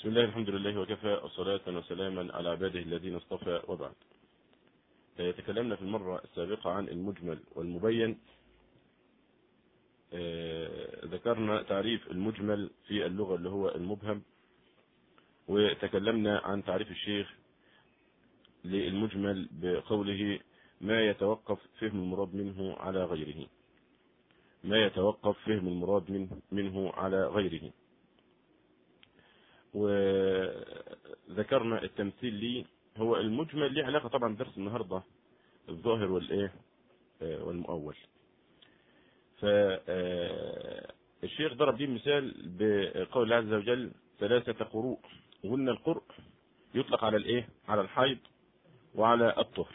بسم الله الحمد لله وكفى صلاة وسلاما على عباده الذين اصطفى وبعد تكلمنا في المرة السابقة عن المجمل والمبين ذكرنا تعريف المجمل في اللغة اللي هو المبهم وتكلمنا عن تعريف الشيخ للمجمل بقوله ما يتوقف فهم المراد منه على غيره ما يتوقف فهم المراد منه, منه على غيره وذكرنا التمثيل لي هو المجمل له علاقة طبعا درس النهاردة الظاهر والايه والمؤول فالشيخ ضرب لي مثال بقول الله عز وجل ثلاثة قروء وقلنا القرء يطلق على الايه على الحيض وعلى الطهر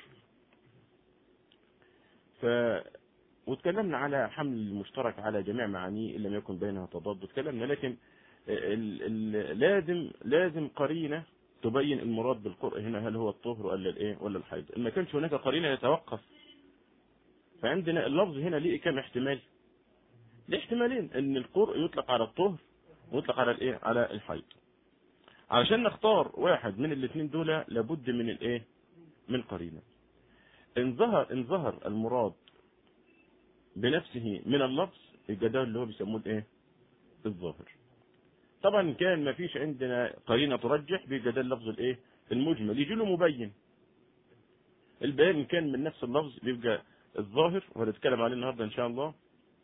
ف وتكلمنا على حمل المشترك على جميع معانيه ان لم يكن بينها تضاد وتكلمنا لكن ال ال لازم لازم قرينه تبين المراد بالقرء هنا هل هو الطهر ولا الايه ولا الحيض ان ما كانش هناك قرينه يتوقف فعندنا اللفظ هنا ليه كم احتمال ليه احتمالين ان القرء يطلق على الطهر ويطلق على الايه على الحيض علشان نختار واحد من الاثنين دول لابد من الايه من قرينه ان ظهر ان ظهر المراد بنفسه من اللفظ يبقى ده اللي هو بيسموه الايه الظاهر طبعا كان ما فيش عندنا قرينه ترجح بيبقى ده اللفظ الايه المجمل يجي له مبين البيان كان من نفس اللفظ بيبقى الظاهر وهنتكلم عليه النهارده ان شاء الله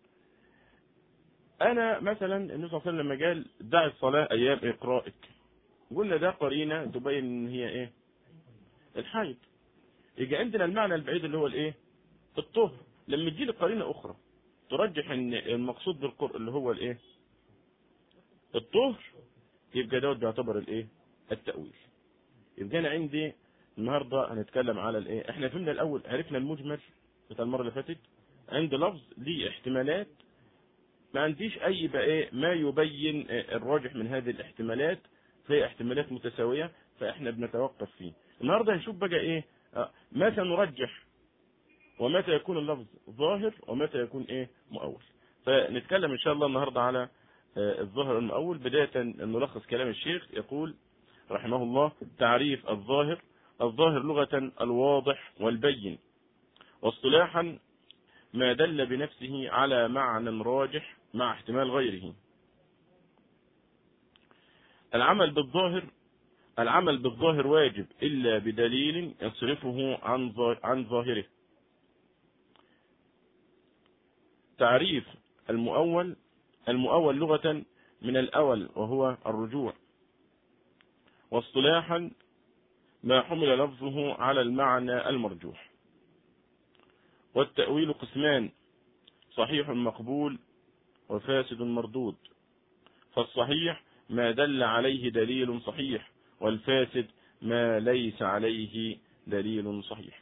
انا مثلا النبي صلى الله عليه وسلم لما قال دع الصلاه ايام اقرائك قلنا ده قرينه تبين ان هي ايه الحيض يجي عندنا المعنى البعيد اللي هو الايه الطهر لما تجي لي قرينه اخرى ترجح ان المقصود بالقرء اللي هو الايه الطهر يبقى دوت بيعتبر الايه التاويل يبقى انا عندي النهارده هنتكلم على الايه احنا فهمنا الاول عرفنا المجمل بتاع المره اللي فاتت عند لفظ ليه احتمالات ما عنديش اي بقى ايه ما يبين الراجح من هذه الاحتمالات فهي احتمالات متساويه فاحنا بنتوقف فيه النهارده هنشوف بقى ايه متى نرجح ومتى يكون اللفظ ظاهر ومتى يكون ايه مؤول فنتكلم ان شاء الله النهارده على الظاهر المؤول بدايه نلخص كلام الشيخ يقول رحمه الله تعريف الظاهر الظاهر لغه الواضح والبين واصطلاحا ما دل بنفسه على معنى راجح مع احتمال غيره العمل بالظاهر العمل بالظاهر واجب إلا بدليل يصرفه عن عن ظاهره تعريف المؤول المؤول لغة من الأول وهو الرجوع واصطلاحا ما حمل لفظه على المعنى المرجوح والتأويل قسمان صحيح مقبول وفاسد مردود فالصحيح ما دل عليه دليل صحيح والفاسد ما ليس عليه دليل صحيح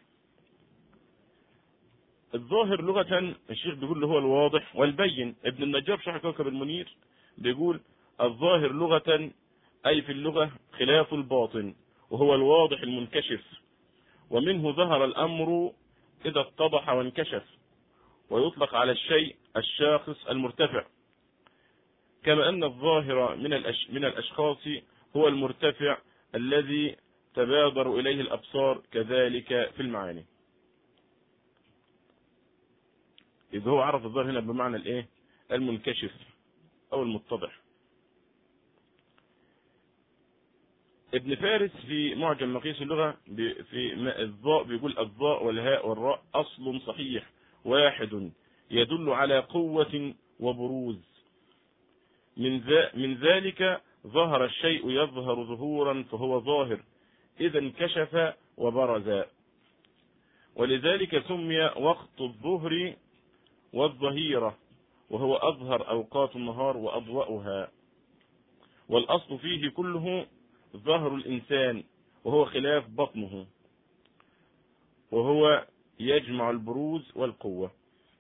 الظاهر لغة الشيخ بيقول اللي هو الواضح والبين ابن النجار شرح كوكب المنير بيقول الظاهر لغة أي في اللغة خلاف الباطن وهو الواضح المنكشف ومنه ظهر الأمر إذا اتضح وانكشف ويطلق على الشيء الشاخص المرتفع كما أن الظاهر من الأش... من الأشخاص هو المرتفع الذي تبادر إليه الأبصار كذلك في المعاني إذا هو عرف الظاهر هنا بمعنى الإيه المنكشف أو المتضح ابن فارس في معجم مقيس اللغة في الضاء بيقول الضاء والهاء والراء أصل صحيح واحد يدل على قوة وبروز من, ذا من ذلك ظهر الشيء يظهر ظهورا فهو ظاهر إذا انكشف وبرز ولذلك سمي وقت الظهر والظهيرة وهو أظهر أوقات النهار وأضوأها والأصل فيه كله ظهر الإنسان وهو خلاف بطنه وهو يجمع البروز والقوة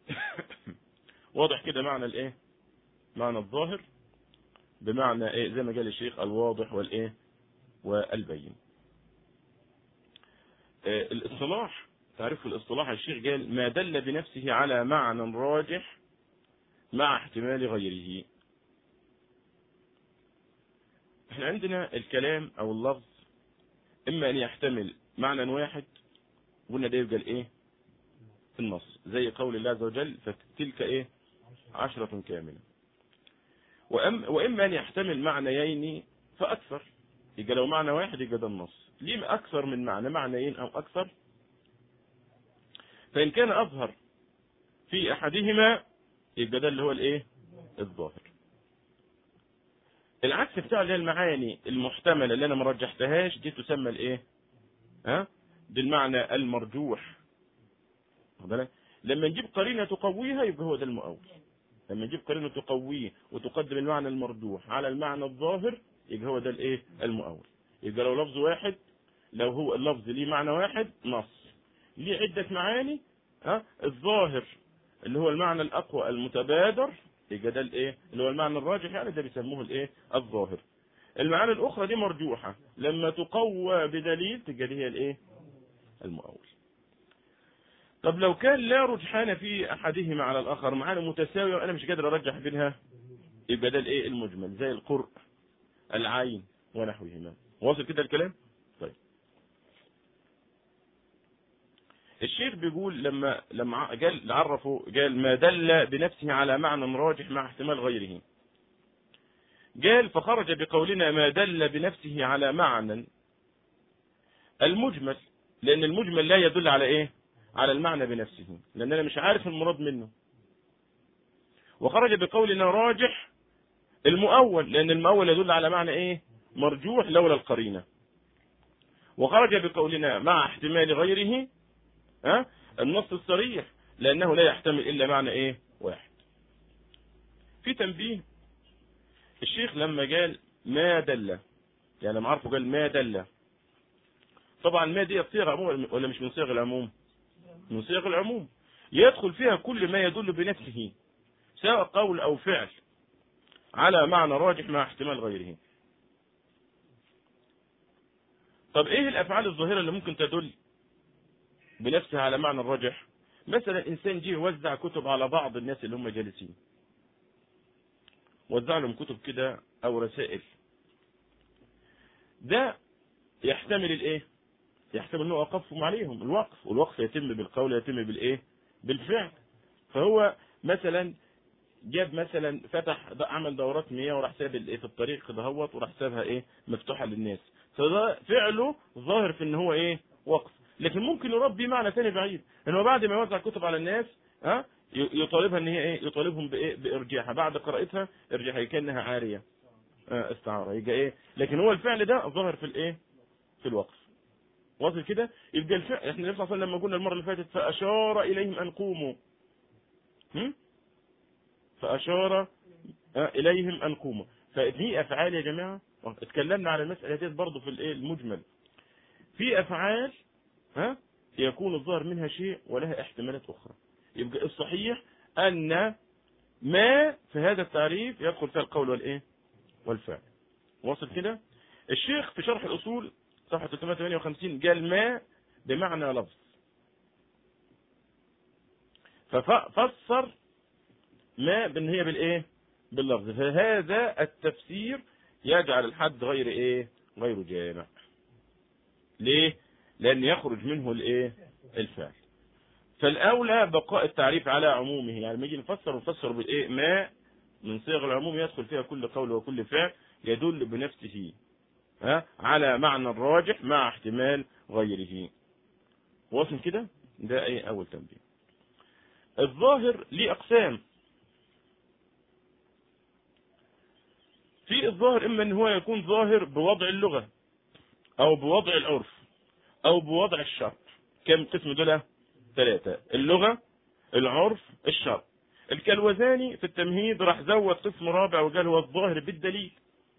واضح كده معنى الايه معنى الظاهر بمعنى ايه زي ما قال الشيخ الواضح والايه والبين آه الاصطلاح تعرف الاصطلاح الشيخ قال ما دل بنفسه على معنى راجح مع احتمال غيره احنا عندنا الكلام او اللفظ اما ان يحتمل معنى واحد قلنا ده يبقى الايه النص زي قول الله عز وجل فتلك ايه عشرة كاملة وأم وإما أن يحتمل معنيين فأكثر يبقى لو معنى واحد يبقى ده النص ليه أكثر من معنى معنيين أو أكثر فإن كان أظهر في أحدهما يبقى ده اللي هو الإيه الظاهر العكس بتاع اللي هي المعاني المحتملة اللي أنا ما رجحتهاش دي تسمى الإيه ها بالمعنى المرجوح واخد بالك؟ لما نجيب قرينة تقويها يبقى هو ده المؤول لما نجيب قرينة تقويه وتقدم المعنى المرجوح على المعنى الظاهر يبقى هو ده الايه المؤول يبقى لو لفظ واحد لو هو اللفظ ليه معنى واحد نص ليه عدة معاني ها الظاهر اللي هو المعنى الأقوى المتبادر يبقى ده الايه اللي هو المعنى الراجح يعني ده بيسموه الايه الظاهر المعاني الأخرى دي مرجوحة لما تقوى بدليل تبقى دي هي الايه المؤول طب لو كان لا رجحان في احدهما على الاخر معاني متساويه وانا مش قادر ارجح بينها يبقى ده الايه المجمل زي القرء العين ونحوهما واصل كده الكلام طيب الشيخ بيقول لما لما قال عرفه قال ما دل بنفسه على معنى راجح مع احتمال غيره قال فخرج بقولنا ما دل بنفسه على معنى المجمل لان المجمل لا يدل على ايه على المعنى بنفسه لان انا مش عارف المراد منه وخرج بقولنا راجح المؤول لان المؤول يدل على معنى ايه مرجوح لولا القرينه وخرج بقولنا مع احتمال غيره ها النص الصريح لانه لا يحتمل الا معنى ايه واحد في تنبيه الشيخ لما قال ما دل يعني لما عرفه قال ما دل طبعا ما دي صيغه عموم ولا مش من صيغ العموم من صيغ العموم يدخل فيها كل ما يدل بنفسه سواء قول او فعل على معنى راجح مع احتمال غيره طب ايه الافعال الظاهره اللي ممكن تدل بنفسها على معنى الراجح مثلا انسان جه وزع كتب على بعض الناس اللي هم جالسين وزع لهم كتب كده او رسائل ده يحتمل الايه يحتمل انه وقفهم عليهم الوقف والوقف يتم بالقول يتم بالايه بالفعل فهو مثلا جاب مثلا فتح عمل دورات مياه وراح ساب الايه في الطريق دهوت وراح سابها ايه مفتوحه للناس فده فعله ظاهر في ان هو ايه وقف لكن ممكن يربي معنى ثاني بعيد ان هو بعد ما يوزع كتب على الناس ها يطالبها ان هي ايه يطالبهم بايه بارجاعها بعد قراءتها ارجاعها كانها عاريه اه استعاره يبقى ايه لكن هو الفعل ده ظاهر في الايه في الوقف واصل كده يبقى الفعل احنا النبي صلى الله عليه وسلم لما قلنا المره اللي فاتت فاشار اليهم ان قوموا هم؟ فاشار اليهم ان قوموا فدي افعال يا جماعه اتكلمنا على المساله دي برضه في الايه المجمل في افعال ها يكون الظاهر منها شيء ولها احتمالات اخرى يبقى الصحيح ان ما في هذا التعريف يدخل فيها القول والايه والفعل واصل كده الشيخ في شرح الاصول صفحه 358 قال ما بمعنى لفظ ففسر ما بان هي بالايه باللفظ فهذا التفسير يجعل الحد غير ايه غير جامع ليه لان يخرج منه الايه الفعل فالاولى بقاء التعريف على عمومه يعني لما يجي نفسر نفسر بالايه ما من صيغ العموم يدخل فيها كل قول وكل فعل يدل بنفسه ها على معنى الراجح مع احتمال غيره واصل كده ده ايه اول تنبيه الظاهر ليه اقسام في الظاهر اما ان هو يكون ظاهر بوضع اللغه او بوضع العرف او بوضع الشرط كم قسم دول ثلاثة اللغة العرف الشرط الكلوزاني في التمهيد راح زود قسم رابع وقال هو الظاهر بالدليل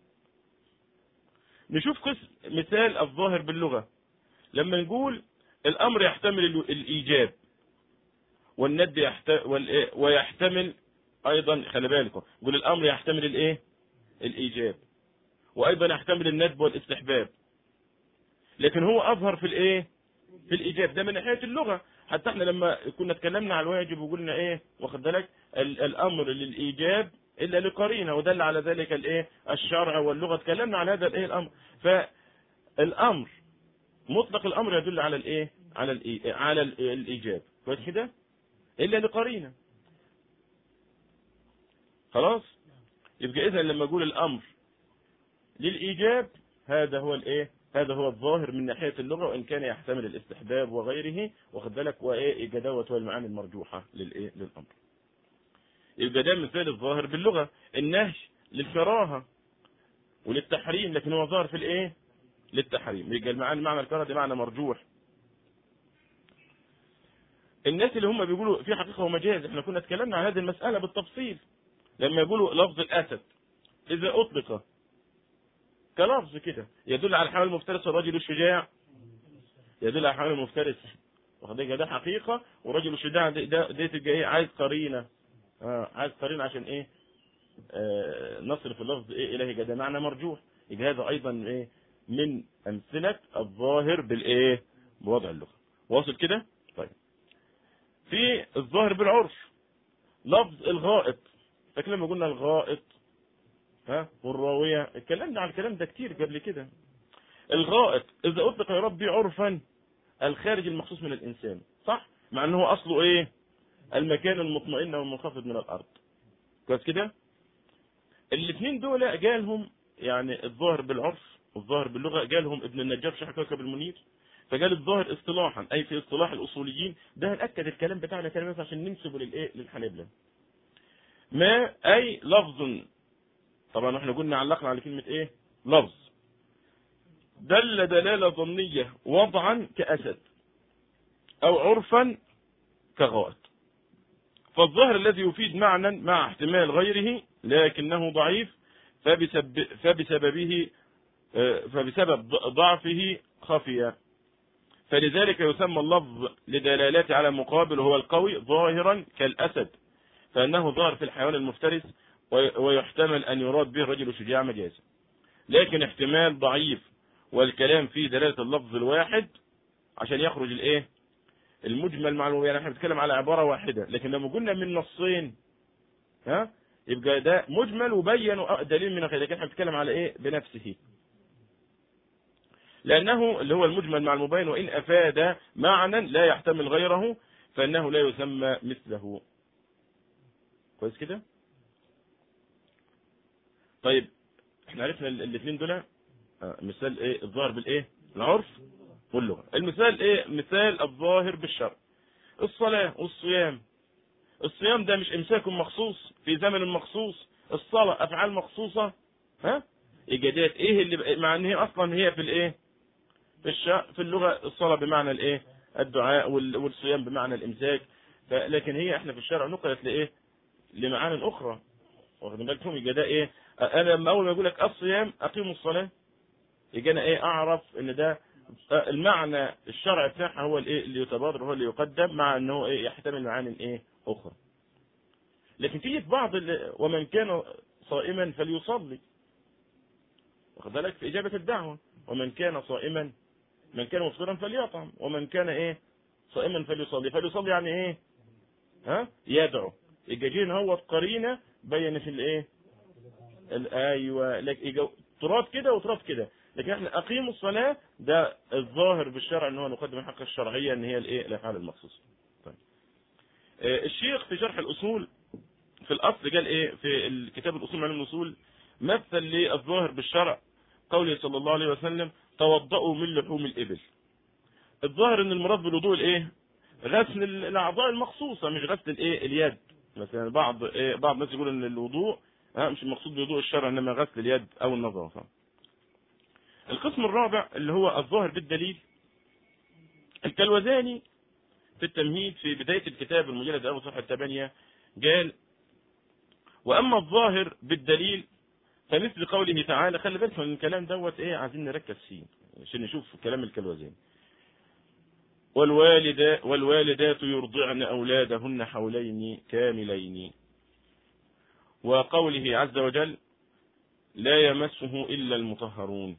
نشوف قسم مثال الظاهر باللغة لما نقول الامر يحتمل الايجاب والند يحت... وال... ويحتمل ايضا خلي بالكم نقول الامر يحتمل الايه الايجاب وايضا يحتمل الندب والاستحباب لكن هو اظهر في الايه في الايجاب ده من ناحيه اللغه حتى احنا لما كنا اتكلمنا على الواجب وقلنا ايه واخد بالك الامر للايجاب الا لقرينه ودل على ذلك الايه الشرع واللغه تكلمنا عن هذا الايه الامر فالامر مطلق الامر يدل على الايه على الإيه؟ على الايجاب كويس كده الا لقرينه خلاص يبقى اذا لما اقول الامر للايجاب هذا هو الايه هذا هو الظاهر من ناحيه اللغه وان كان يحتمل الاستحباب وغيره واخد بالك وايه دوت والمعاني المرجوحه للايه للامر يبقى ده مثال الظاهر باللغه النهي للكراهه وللتحريم لكن هو ظاهر في الايه للتحريم يبقى المعنى معنى الكراهه ده معنى مرجوح الناس اللي هم بيقولوا في حقيقه ومجاز احنا كنا اتكلمنا عن هذه المساله بالتفصيل لما يقولوا لفظ الاسد اذا اطلق كلفظ كده يدل على الحيوان المفترس والرجل الشجاع يدل على الحيوان المفترس واخد بالك ده حقيقه والرجل الشجاع ده ده, ده تبقى ايه عايز قرينه اه عايز قرينه عشان ايه آه نصرف اللفظ ايه الهي ده معنى مرجوح يبقى هذا ايضا ايه من امثله الظاهر بالايه بوضع اللغه واصل كده طيب في الظاهر بالعرف لفظ الغائط فاكر لما قلنا الغائط ها والراويه اتكلمنا عن الكلام ده كتير قبل كده الغائط اذا اطلق يا ربي عرفا الخارج المخصوص من الانسان صح مع انه هو اصله ايه المكان المطمئن والمنخفض من الارض كويس كده الاثنين دول جالهم يعني الظاهر بالعرف والظاهر باللغه جالهم ابن النجار شيخ كوكب المنير فقال الظاهر اصطلاحا اي في اصطلاح الاصوليين ده هنأكد الكلام بتاعنا كلام عشان ننسبه للايه للحنابلة ما اي لفظ طبعا احنا قلنا علقنا على كلمة ايه لفظ دل دلالة ظنية وضعا كأسد او عرفا كغائط فالظاهر الذي يفيد معنى مع احتمال غيره لكنه ضعيف فبسبب فبسببه فبسبب ضعفه خفي فلذلك يسمى اللفظ لدلالته على مقابل هو القوي ظاهرا كالأسد فأنه ظاهر في الحيوان المفترس ويحتمل أن يراد به الرجل شجاع مجازا لكن احتمال ضعيف والكلام فيه دلالة اللفظ الواحد عشان يخرج الايه المجمل مع يعني احنا بنتكلم على عبارة واحدة لكن لما قلنا من نصين ها يبقى ده مجمل وبين دليل من لكن احنا بنتكلم على ايه بنفسه لأنه اللي هو المجمل مع المبين وإن أفاد معنى لا يحتمل غيره فإنه لا يسمى مثله كويس كده طيب احنا عرفنا الاثنين دول آه مثال ايه الظاهر بالايه العرف واللغه المثال ايه مثال الظاهر بالشرع الصلاه والصيام الصيام ده مش امساك مخصوص في زمن مخصوص الصلاه افعال مخصوصه ها ايجادات ايه اللي مع ان هي اصلا هي في الايه في الش... في اللغه الصلاه بمعنى الايه الدعاء وال... والصيام بمعنى الامساك لكن هي احنا في الشرع نقلت لايه لمعان اخرى واخدين بالكم يبقى ده ايه انا لما اول ما اقول لك الصيام اقيموا الصلاه يجي انا ايه اعرف ان ده المعنى الشرعي بتاعها هو الايه اللي يتبادر هو اللي يقدم مع انه ايه يحتمل معاني ايه اخرى لكن تيجي في بعض ومن كان صائما فليصلي واخد بالك في اجابه الدعوه ومن كان صائما من كان مفطرا فليطعم ومن كان ايه صائما فليصلي فليصلي يعني ايه ها يدعو يبقى جينا هو قرينه بين في الايه ايوه لك تراد كده وتراد كده لكن احنا اقيموا الصلاه ده الظاهر بالشرع ان هو نقدم الحق الشرعيه ان هي الايه الافعال المخصوصه طيب آه الشيخ في شرح الاصول في الاصل قال ايه في الكتاب الاصول من الاصول مثل للظاهر بالشرع قوله صلى الله عليه وسلم توضؤوا من لحوم الابل الظاهر ان المراد بالوضوء الايه غسل الاعضاء المخصوصه مش غسل الايه اليد مثلا بعض إيه بعض الناس يقول ان الوضوء مش المقصود بوضوء الشرع انما غسل اليد او النظافه القسم الرابع اللي هو الظاهر بالدليل الكلوزاني في التمهيد في بداية الكتاب المجلد الأول صفحة 8 قال وأما الظاهر بالدليل فمثل قوله تعالى خلي بالك من الكلام دوت ايه عايزين نركز فيه عشان نشوف كلام الكلوزاني والوالد والوالدات يرضعن أولادهن حولين كاملين وقوله عز وجل لا يمسه إلا المطهرون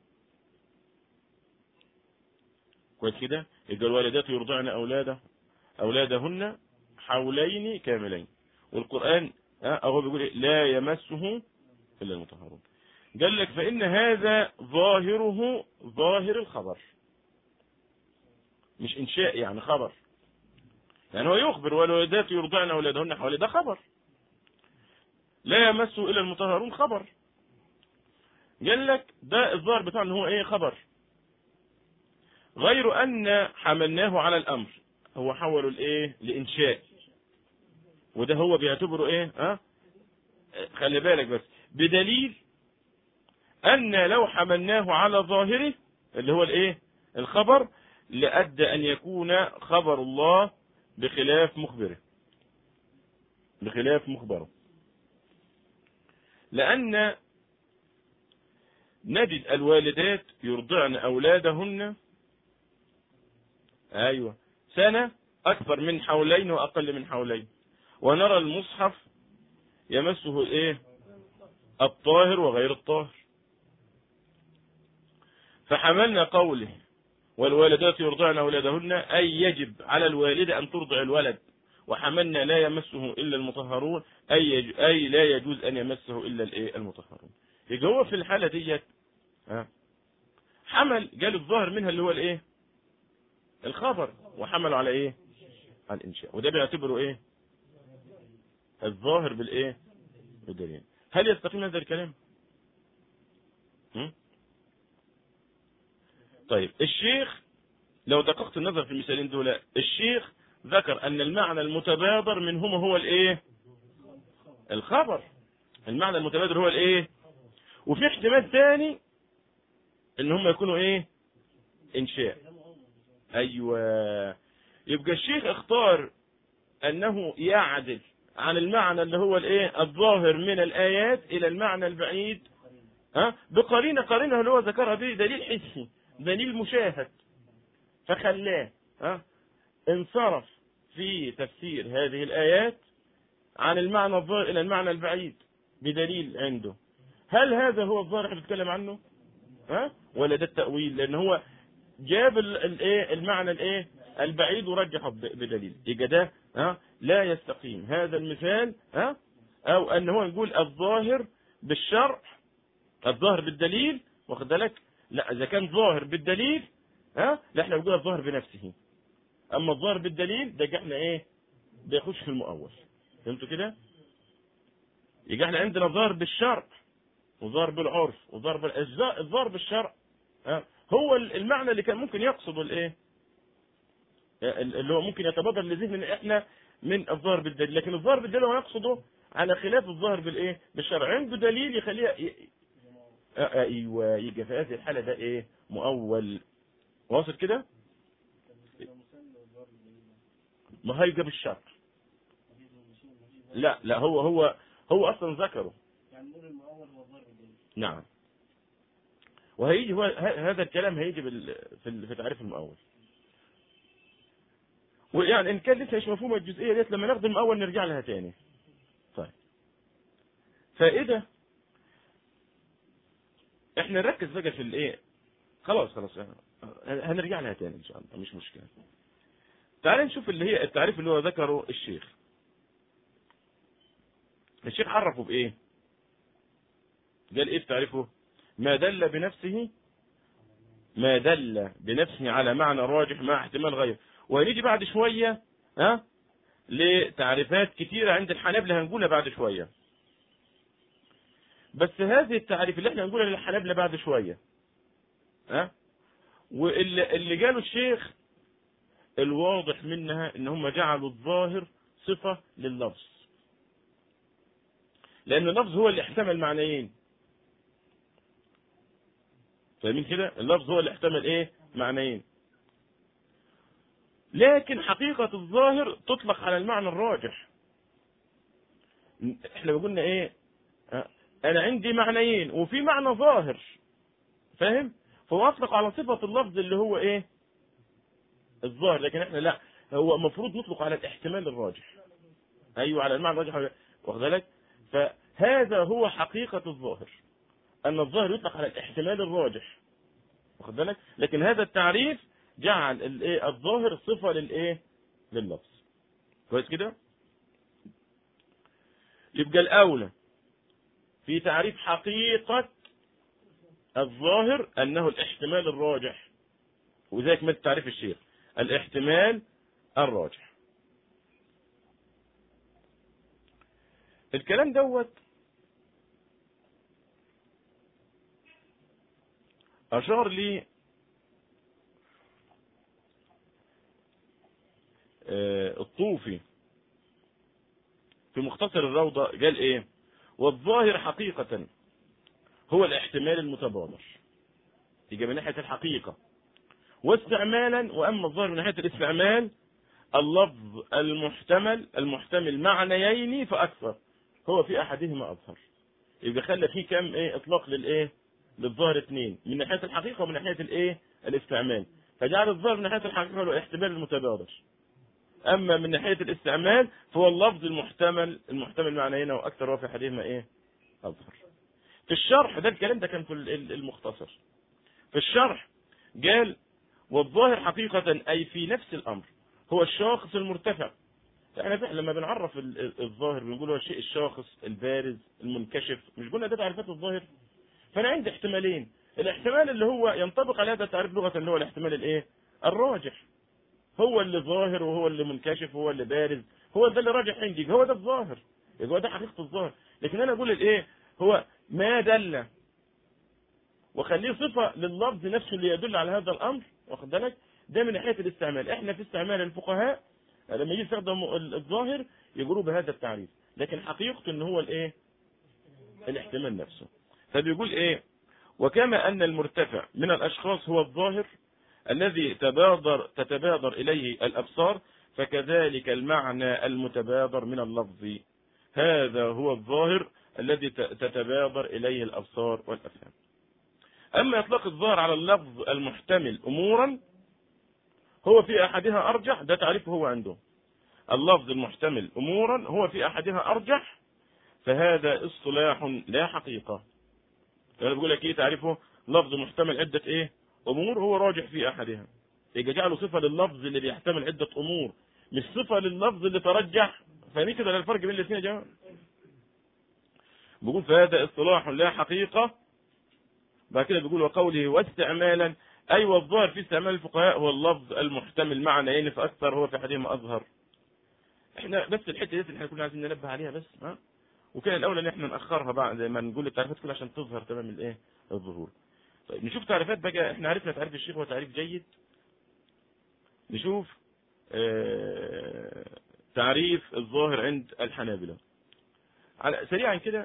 كويس كده يبقى الوالدات يرضعن أولاده أولادهن حولين كاملين والقرآن ها او هو بيقول إيه؟ لا يمسه الا المطهرون قال لك فان هذا ظاهره ظاهر الخبر مش انشاء يعني خبر يعني هو يخبر والوالدات يرضعن اولادهن حوالي ده خبر لا يمسه الا المطهرون خبر قال لك ده الظاهر بتاعه ان هو ايه خبر غير ان حملناه على الامر هو حوله لايه لانشاء وده هو بيعتبره ايه ها أه؟ خلي بالك بس بدليل ان لو حملناه على ظاهره اللي هو الايه الخبر لأدى أن يكون خبر الله بخلاف مخبره بخلاف مخبره لأن نجد الوالدات يرضعن أولادهن أيوة سنة أكثر من حولين وأقل من حولين ونرى المصحف يمسه الإيه الطاهر وغير الطاهر فحملنا قوله والوالدات يرضعن أولادهن أي يجب على الوالدة أن ترضع الولد وحملنا لا يمسه إلا المطهرون أي, يج... أي لا يجوز أن يمسه إلا الإيه المطهرون يبقى هو في الحالة ديت حمل قال الظاهر منها اللي هو الإيه الخبر وحمله على إيه على الإنشاء وده بيعتبره إيه الظاهر بالإيه بالدليل هل يستقيم هذا الكلام م? طيب الشيخ لو دققت النظر في المثالين دول الشيخ ذكر ان المعنى المتبادر منهما هو الايه الخبر المعنى المتبادر هو الايه وفي احتمال ثاني ان هم يكونوا ايه انشاء ايوه يبقى الشيخ اختار انه يعدل عن المعنى اللي هو الايه الظاهر من الايات الى المعنى البعيد ها بقرينه قرينه اللي هو ذكرها دي دليل حسي دليل مشاهد فخلاه ها انصرف في تفسير هذه الآيات عن المعنى الظاهر إلى المعنى البعيد بدليل عنده هل هذا هو الظاهر اللي بنتكلم عنه ها ولا ده التأويل لأن هو جاب الايه المعنى الايه البعيد ورجحه بدليل يبقى ده ها لا يستقيم هذا المثال ها او ان هو نقول الظاهر بالشرع الظاهر بالدليل واخد بالك لا اذا كان ظاهر بالدليل ها لا احنا بنقول الظاهر بنفسه اما الظاهر بالدليل ده احنا ايه بيخش في المؤول فهمتوا كده يبقى احنا عندنا ظاهر بالشرع وظاهر بالعرف وظاهر بالاجزاء الظاهر بالشرع ها هو المعنى اللي كان ممكن يقصده الايه اللي هو ممكن يتبادر لذهننا احنا من الظاهر بالدليل لكن الظاهر بالدليل هو يقصده على خلاف الظاهر بالايه بالشرع عنده دليل يخليها ايوه يبقى في هذه الحاله ده ايه مؤول واصل كده ما هيجي بالشرع لا لا هو هو هو اصلا ذكره نعم وهيجي هو هذا الكلام هيجي في في تعريف المؤول ويعني ان كان لسه مش مفهومه الجزئيه ديت لما ناخد المؤول نرجع لها تاني طيب فائده احنا نركز بقى في الايه خلاص خلاص هنرجع لها تاني ان شاء الله مش مشكله تعال نشوف اللي هي التعريف اللي هو ذكره الشيخ الشيخ عرفه بايه قال ايه في تعريفه ما دل بنفسه ما دل بنفسه على معنى راجح مع احتمال غير وهنيجي بعد شويه ها لتعريفات كتيرة عند الحنابلة هنقولها بعد شوية بس هذه التعريف اللي احنا هنقولها للحنابلة بعد شوية ها واللي اللي قاله الشيخ الواضح منها ان هم جعلوا الظاهر صفة لللفظ لان اللفظ هو اللي احتمل معنيين فاهمين كده اللفظ هو اللي احتمل ايه معنيين لكن حقيقة الظاهر تطلق على المعنى الراجح احنا قلنا ايه انا عندي معنيين وفي معنى ظاهر فاهم فهو اطلق على صفة اللفظ اللي هو ايه الظاهر لكن احنا لا هو المفروض نطلق على الاحتمال الراجح ايوه على المعنى الراجح واخد بالك فهذا هو حقيقة الظاهر ان الظاهر يطلق على الاحتمال الراجح واخد بالك لكن هذا التعريف جعل الايه الظاهر صفة للايه لللفظ كويس كده يبقى الاولى في تعريف حقيقة الظاهر انه الاحتمال الراجح وذلك مثل تعريف الشيخ الاحتمال الراجح الكلام دوت أشار لي الطوفي في مختصر الروضة قال ايه والظاهر حقيقة هو الاحتمال المتبادر يجي من ناحية الحقيقة واستعمالا واما الظاهر من ناحية الاستعمال اللفظ المحتمل المحتمل معنيين فاكثر هو في احدهما اظهر يبقى خلى فيه كم ايه اطلاق للايه للظاهر اثنين من ناحيه الحقيقه ومن ناحيه الايه الاستعمال فجعل الظاهر من ناحيه الحقيقه هو الاحتمال المتبادر اما من ناحيه الاستعمال فهو اللفظ المحتمل المحتمل معنيين واكثر هو في احدهما ايه اظهر في الشرح ده الكلام ده كان في المختصر في الشرح قال والظاهر حقيقة أي في نفس الأمر هو الشاخص المرتفع احنا فعلا لما بنعرف الظاهر بنقول هو الشيء الشاخص البارز المنكشف مش قلنا ده تعريفات الظاهر فانا عندي احتمالين الاحتمال اللي هو ينطبق على هذا التعريف لغه اللي هو الاحتمال الايه الراجح هو اللي ظاهر وهو اللي منكشف وهو اللي بارز هو ده اللي راجح عندي هو ده الظاهر يبقى ده حقيقه الظاهر لكن انا اقول الايه هو ما دل وخليه صفه لللفظ نفسه اللي يدل على هذا الامر واخد بالك ده من ناحيه الاستعمال احنا في استعمال الفقهاء لما يجي يستخدم الظاهر يقولوا بهذا التعريف لكن حقيقته ان هو الايه الاحتمال نفسه فبيقول ايه وكما ان المرتفع من الاشخاص هو الظاهر الذي تبادر تتبادر اليه الابصار فكذلك المعنى المتبادر من اللفظ هذا هو الظاهر الذي تتبادر اليه الابصار والافهام اما اطلاق الظاهر على اللفظ المحتمل امورا هو في احدها ارجح ده تعريفه هو عنده اللفظ المحتمل امورا هو في احدها ارجح فهذا اصطلاح لا حقيقه انا بقول لك ايه تعريفه لفظ محتمل عده ايه امور هو راجح في احدها يبقى جعله صفه لللفظ اللي بيحتمل عده امور مش صفه لللفظ اللي ترجح فاهمين كده الفرق بين الاثنين يا جماعه بيقول فهذا اصطلاح لا حقيقه بعد كده بيقول وقوله واستعمالا أي والظاهر في استعمال الفقهاء هو اللفظ المحتمل معنيين فأكثر هو في أحدهما أظهر احنا بس الحته دي اللي احنا كنا عايزين ننبه عليها بس ها وكان الاولى ان احنا ناخرها بعد ما نقول التعريفات كلها عشان تظهر تمام الايه الظهور طيب نشوف تعريفات بقى احنا عرفنا تعريف الشيخ هو تعريف جيد نشوف اه تعريف الظاهر عند الحنابلة على سريعا كده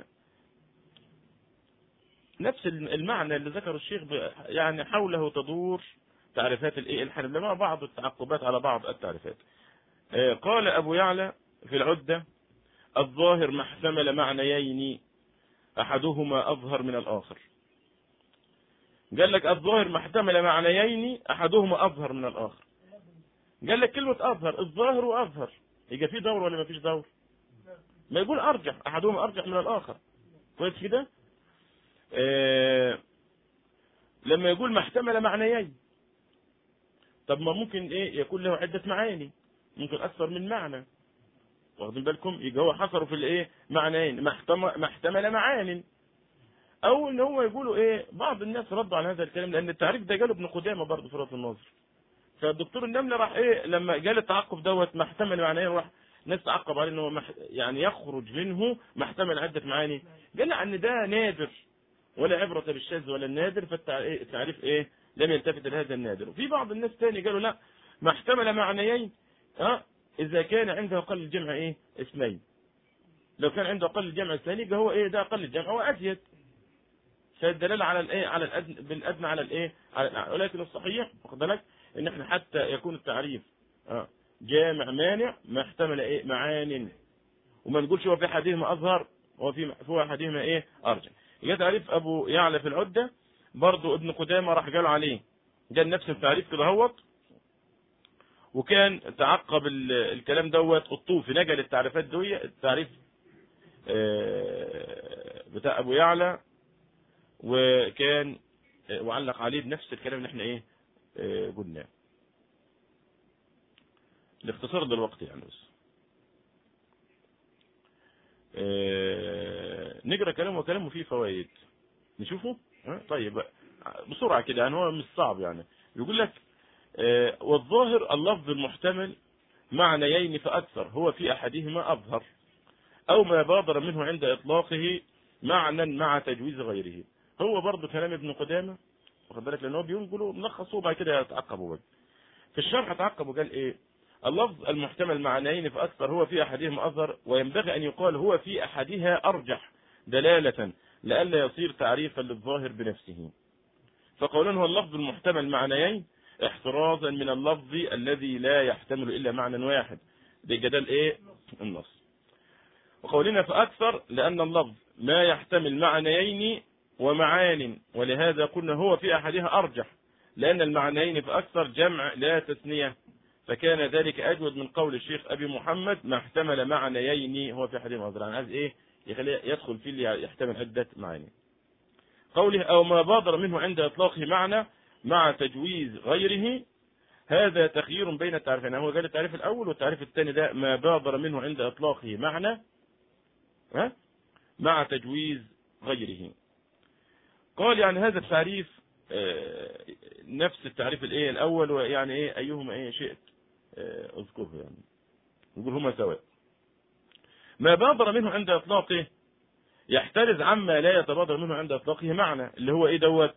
نفس المعنى اللي ذكره الشيخ يعني حوله تدور تعريفات الايه الحنابلة مع بعض التعقبات على بعض التعريفات قال أبو يعلى في العدة الظاهر ما احتمل معنيين أحدهما أظهر من الآخر قال لك الظاهر ما احتمل معنيين أحدهما أظهر من الآخر قال لك كلمة أظهر الظاهر وأظهر يبقى في دور ولا ما فيش دور ما يقول أرجح أحدهما أرجح من الآخر كويس كده آه لما يقول ما احتمل معنيين طب ما ممكن ايه يكون له عدة معاني ممكن اكثر من معنى واخدين بالكم يبقى هو حصره في الايه معنيين ما احتمل ما احتمل معان او ان هو يقولوا ايه بعض الناس ردوا على هذا الكلام لان التعريف ده جاله ابن قدامه برضه في رد النظر فالدكتور النمله راح ايه لما قال التعقب دوت ما احتمل معنيين راح ناس تعقب عليه ان هو مح... يعني يخرج منه ما احتمل عده معاني قال ان ده نادر ولا عبرة بالشاذ ولا النادر فالتعريف ايه لم يلتفت لهذا النادر وفي بعض الناس تاني قالوا لا ما احتمل معنيين ها اذا كان عنده اقل الجمع ايه اثنين لو كان عنده اقل الجمع اثنين يبقى هو ايه ده اقل الجمع هو ازيد فالدلاله على الايه على الادنى بالادنى على الايه على ولكن الصحيح واخد بالك ان احنا حتى يكون التعريف اه جامع مانع ما احتمل ايه معان وما نقولش هو في احدهما اظهر وفي في احدهما ايه ارجح يجي تعريف ابو يعلى في العده برضه ابن قدامه راح قال عليه قال نفس التعريف كده هوت وكان تعقب الكلام دوت الطوفي نقل التعريفات دي التعريف بتاع ابو يعلى وكان وعلق عليه بنفس الكلام اللي احنا ايه قلناه لاختصار الوقت يعني بس آه، نقرا كلامه وكلامه فيه فوائد نشوفه ها؟ طيب بسرعه كده يعني هو مش صعب يعني يقول لك آه، والظاهر اللفظ المحتمل معنيين فاكثر هو في احدهما اظهر او ما بادر منه عند اطلاقه معنى مع تجويز غيره هو برضه كلام ابن قدامه واخد بالك لان هو بينقله ملخصه وبعد كده يتعقبوا بقى في الشرح تعقب وقال ايه اللفظ المحتمل معنيين فاكثر هو في احدهما اظهر وينبغي ان يقال هو في احدها ارجح دلاله لئلا يصير تعريفا للظاهر بنفسه فقولنا هو اللفظ المحتمل معنيين احترازا من اللفظ الذي لا يحتمل الا معنى واحد ده جدال ايه النص وقولنا فاكثر لان اللفظ ما يحتمل معنيين ومعان ولهذا قلنا هو في احدها ارجح لان المعنيين فاكثر جمع لا تثنيه فكان ذلك اجود من قول الشيخ ابي محمد ما احتمل معنيين هو في احدهما ارجح يعني عايز ايه يخليه يدخل في اللي يحتمل عده معاني قوله او ما بادر منه عند اطلاقه معنى مع تجويز غيره هذا تخيير بين التعريفين هو قال التعريف الاول والتعريف الثاني ده ما بادر منه عند اطلاقه معنى ها مع تجويز غيره قال يعني هذا التعريف آه، نفس التعريف الايه الاول ويعني ايه ايهما ايه شئت آه، اذكره يعني يقول هما سواء ما بادر منه عند اطلاقه يحترز عما لا يتبادر منه عند اطلاقه معنى اللي هو ايه دوت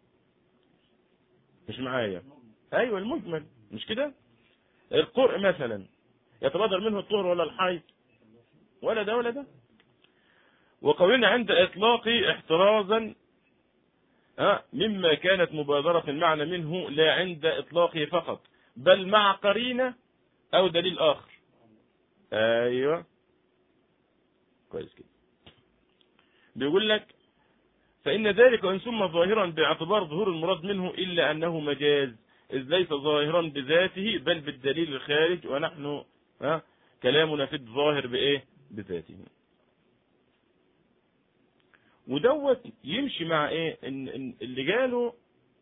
مش معايا ايوه المجمل مش كده القرء مثلا يتبادر منه الطهر ولا الحيض ولا ده ولا ده وقولنا عند اطلاق احترازا ها، مما كانت مبادرة المعنى منه لا عند اطلاقه فقط بل مع قرينة او دليل اخر ايوه كويس كده بيقول لك فإن ذلك وإن سمى ظاهرا باعتبار ظهور المراد منه إلا أنه مجاز إذ ليس ظاهرا بذاته بل بالدليل الخارج ونحن ها كلامنا في الظاهر بإيه بذاته ودوت يمشي مع إيه إن إن اللي قالوا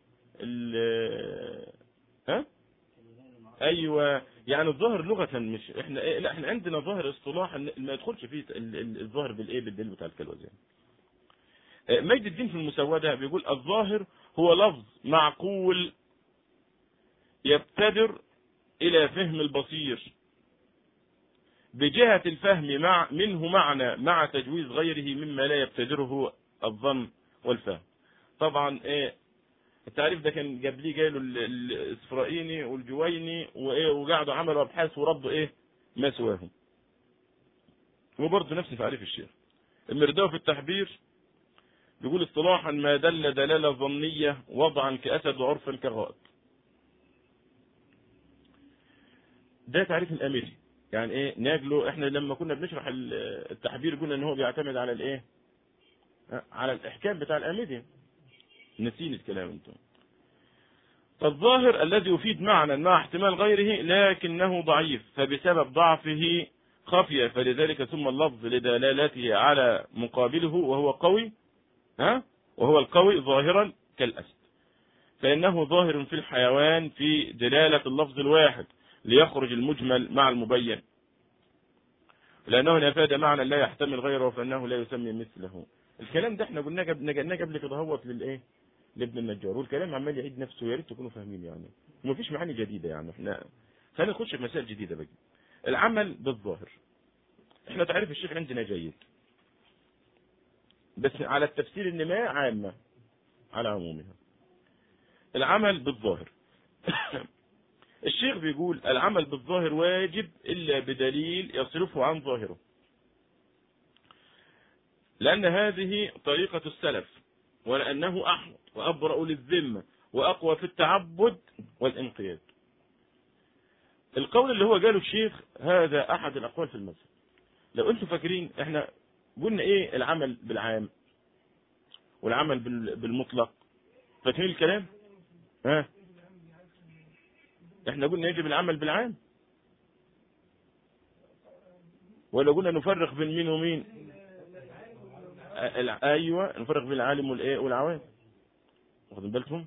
ال- ها ايوه يعني الظاهر لغه مش احنا إيه لا احنا عندنا ظاهر اصطلاح إن ما يدخلش فيه ال- ال- الظاهر بالايه بالدليل بتاع الكلوزين مجد الدين في المسودة بيقول الظاهر هو لفظ معقول يبتدر إلى فهم البصير بجهة الفهم مع منه معنى مع تجويز غيره مما لا يبتدره الظن والفهم طبعا ايه التعريف ده كان جاب ليه جايله ال- ال- الاسفرائيني والجويني وايه وقعدوا عملوا ابحاث وردوا ايه ما سواهم وبرضه نفس تعريف الشيخ المرداوي في التحبير يقول اصطلاحا ما دل دلالة ظنية وضعا كأسد وعرفا كغائب ده تعريف الأميري يعني ايه ناجله احنا لما كنا بنشرح ال- التحبير قلنا ان هو بيعتمد على الايه ها، على الاحكام بتاع الاميري نسين الكلام انتم الظاهر الذي يفيد معنى مع احتمال غيره لكنه ضعيف فبسبب ضعفه خفي فلذلك ثم اللفظ لدلالته على مقابله وهو قوي ها وهو القوي ظاهرا كالأسد فإنه ظاهر في الحيوان في دلالة اللفظ الواحد ليخرج المجمل مع المبين لأنه إن أفاد معنى لا يحتمل غيره فإنه لا يسمي مثله الكلام ده احنا قلنا قبل نجلناه قبل كده هوت للايه لابن النجار والكلام عمال يعيد نفسه يا ريت تكونوا فاهمين يعني ومفيش معاني جديده يعني احنا خلينا نخش في مسائل جديده بقى العمل بالظاهر احنا تعريف الشيخ عندنا جيد بس على التفسير النماء عامة على عمومها العمل بالظاهر الشيخ بيقول العمل بالظاهر واجب إلا بدليل يصرفه عن ظاهره لأن هذه طريقة السلف ولأنه أحمد وأبرأ للذمة وأقوى في التعبد والانقياد القول اللي هو قاله الشيخ هذا أحد الأقوال في المذهب لو أنتم فاكرين احنا قلنا ايه العمل بالعام والعمل بال- بالمطلق فاكرين الكلام ها احنا قلنا يجب العمل بالعام ولا قلنا نفرق بين مين ومين آه، الع- ايوه نفرق بين العالم والايه والعوام واخدين بالكم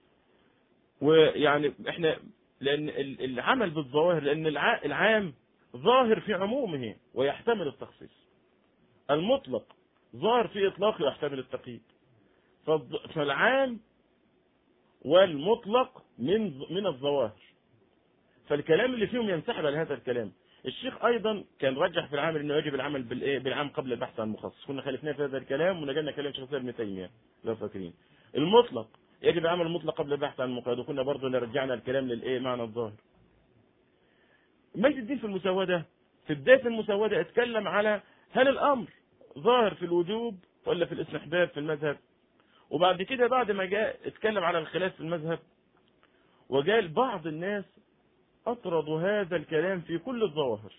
ويعني احنا لان ال- العمل بالظواهر لان الع- العام ظاهر في عمومه ويحتمل التخصيص المطلق ظاهر في إطلاق يحتمل التقييد فالض- فالعام والمطلق من من الظواهر فالكلام اللي فيهم ينسحب على هذا الكلام الشيخ ايضا كان رجح في العمل انه يجب العمل بالايه بالعام قبل البحث عن المخصص كنا خالفناه في هذا الكلام ونجلنا كلام شيخ ابن تيميه لو فاكرين المطلق يجب العمل المطلق قبل البحث عن المقيد وكنا برضه رجعنا الكلام للايه معنى الظاهر مجد الدين في المسودة في بداية المسودة اتكلم على هل الأمر ظاهر في الوجوب ولا في الاستحباب في المذهب وبعد كده بعد ما جاء اتكلم على الخلاف في المذهب وقال بعض الناس أطردوا هذا الكلام في كل الظواهر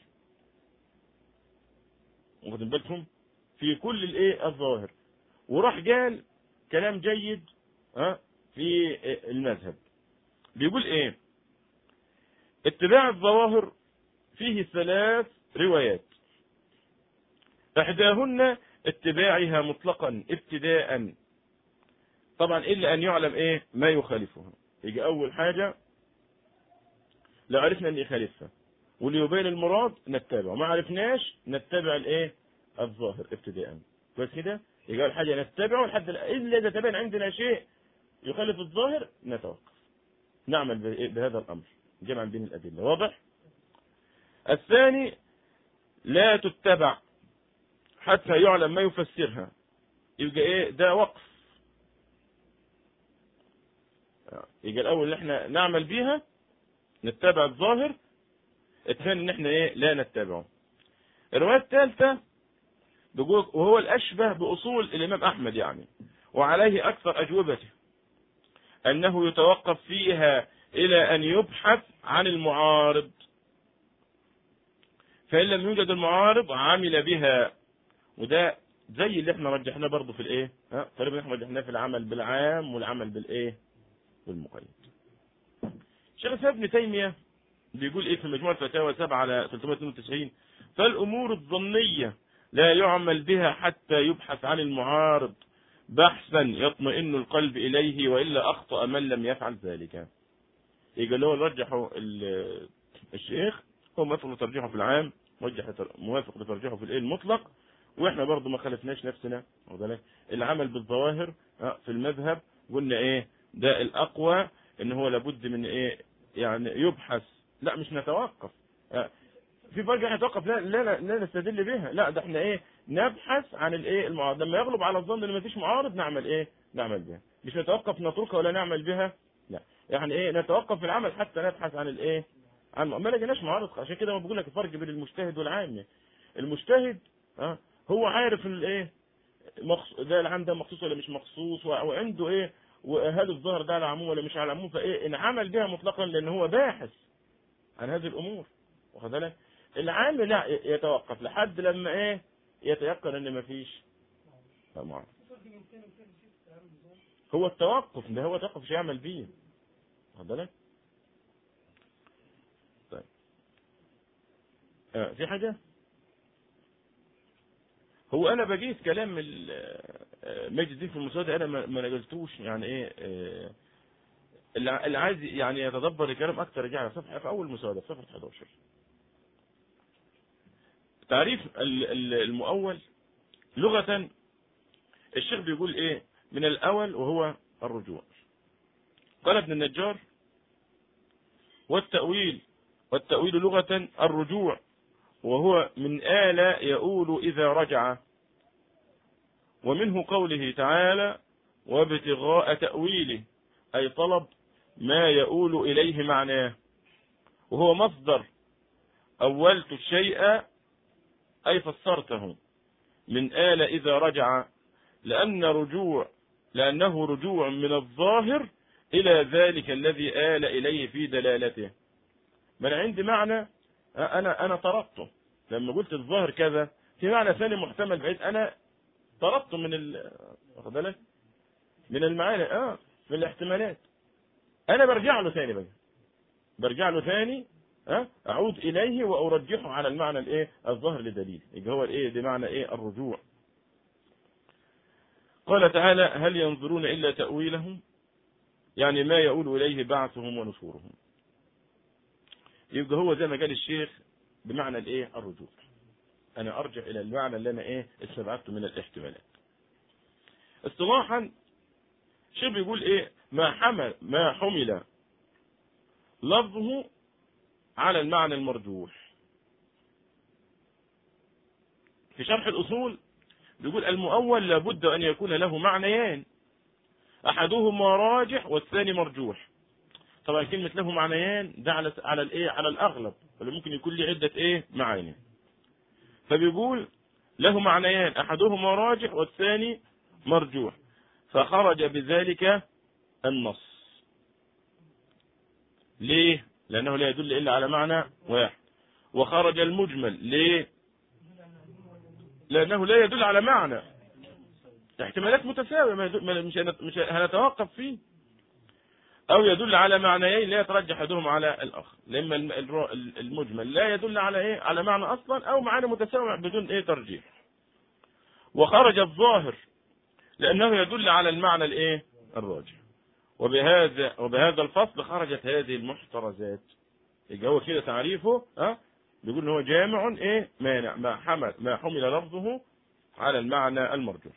واخدين بالكم في كل الايه الظواهر وراح قال كلام جيد ها في المذهب بيقول ايه اتباع الظواهر فيه ثلاث روايات احداهن اتباعها مطلقا ابتداء طبعا الا ان يعلم ايه ما يخالفها يجي اول حاجة لو عرفنا ان يخالفها واللي يبين المراد نتبعه ما عرفناش نتبع الايه الظاهر ابتداء بس كده يبقى اول حاجة نتبعه لحد الا اذا تبين عندنا شيء يخالف الظاهر نتوقف نعمل بهذا الامر جمعا بين الادله واضح الثاني لا تتبع حتى يعلم ما يفسرها يبقى ايه ده وقف يبقى الاول اللي احنا نعمل بيها نتبع الظاهر الثاني ان احنا ايه لا نتبعه الروايه الثالثه بيقول وهو الاشبه باصول الامام احمد يعني وعليه اكثر اجوبته انه يتوقف فيها الى ان يبحث عن المعارض فان لم يوجد المعارض عمل بها وده زي اللي احنا رجحناه برضه في الايه ها تقريبا احنا رجحناه في العمل بالعام والعمل بالايه بالمقيد شيخ الاسلام ابن تيميه بيقول ايه في مجموع الفتاوى 7 على 392 فالامور الظنيه لا يعمل بها حتى يبحث عن المعارض بحثا يطمئن القلب اليه والا اخطا من لم يفعل ذلك يبقى اللي هو رجحه الشيخ هو موافق لترجيحه في العام موافق لترجيحه في الايه المطلق واحنا برضه ما خالفناش نفسنا العمل بالظواهر في المذهب قلنا ايه ده الاقوى ان هو لابد من ايه يعني يبحث لا مش نتوقف في فرق احنا نتوقف لا لا لا نستدل بها لا ده احنا ايه نبحث عن الايه المعارض لما يغلب على الظن ان ما فيش معارض نعمل ايه نعمل بها مش نتوقف نتركها ولا نعمل بها لا يعني ايه نتوقف في العمل حتى نبحث عن الايه عن ما لقيناش معارض عشان كده ما بقول لك الفرق بين المجتهد والعام المجتهد اه هو عارف الايه مخص... ده العام ده مخصوص ولا مش مخصوص وعنده ايه وهل الظهر ده على العموم ولا مش على العموم فايه ان عمل بها مطلقا لان هو باحث عن هذه الامور واخد بالك العام لا يتوقف لحد لما ايه يتيقن ان مفيش معارض هو التوقف ده هو توقف مش يعمل بيه واخد بالك طيب آه في حاجه هو انا بجيت كلام مجد الدين في المسودة انا ما نقلتوش يعني ايه اللي عايز يعني يتدبر الكلام اكتر يجي على صفحه في اول مسودة في صفحه 11 تعريف المؤول لغة الشيخ بيقول ايه من الاول وهو الرجوع قال ابن النجار والتأويل والتأويل لغة الرجوع وهو من آل يؤول إذا رجع ومنه قوله تعالى وابتغاء تأويله أي طلب ما يؤول إليه معناه وهو مصدر أولت الشيء أي فسرته من آل إذا رجع لأن رجوع لأنه رجوع من الظاهر إلى ذلك الذي آل إليه في دلالته من عندي معنى انا انا طردته لما قلت الظاهر كذا في معنى ثاني محتمل بعيد انا طردته من ال واخد بالك من المعاني اه من الاحتمالات انا برجع له ثاني بقى برجع له ثاني اه اعود اليه وارجحه على المعنى الايه الظاهر لدليل يبقى هو الايه بمعنى ايه الرجوع قال تعالى هل ينظرون الا تاويله يعني ما يؤول اليه بعثهم ونشورهم يبقى هو زي ما قال الشيخ بمعنى الايه الرجوع انا ارجع الى المعنى اللي انا ايه استبعدته من الاحتمالات اصطلاحا شيء بيقول ايه ما حمل ما حمل لفظه على المعنى المرجوح في شرح الاصول بيقول المؤول لابد ان يكون له معنيان احدهما راجح والثاني مرجوح طبعا كلمة له معنيان ده على على الايه على الاغلب اللي ممكن يكون له عدة ايه معاني فبيقول له معنيان احدهما راجح والثاني مرجوح فخرج بذلك النص ليه لانه لا يدل الا على معنى واحد وخرج المجمل ليه لانه لا يدل على معنى احتمالات متساويه ما يدل مش مش هنتوقف فيه او يدل على معنيين لا يترجح احدهم على الاخر لما المجمل لا يدل على ايه على معنى اصلا او معاني متساويه بدون ايه ترجيح وخرج الظاهر لانه يدل على المعنى الايه الراجح وبهذا وبهذا الفصل خرجت هذه المحترزات يبقى هو كده تعريفه ها بيقول ان هو جامع ايه مانع ما حمل ما حمل لفظه على المعنى المرجوح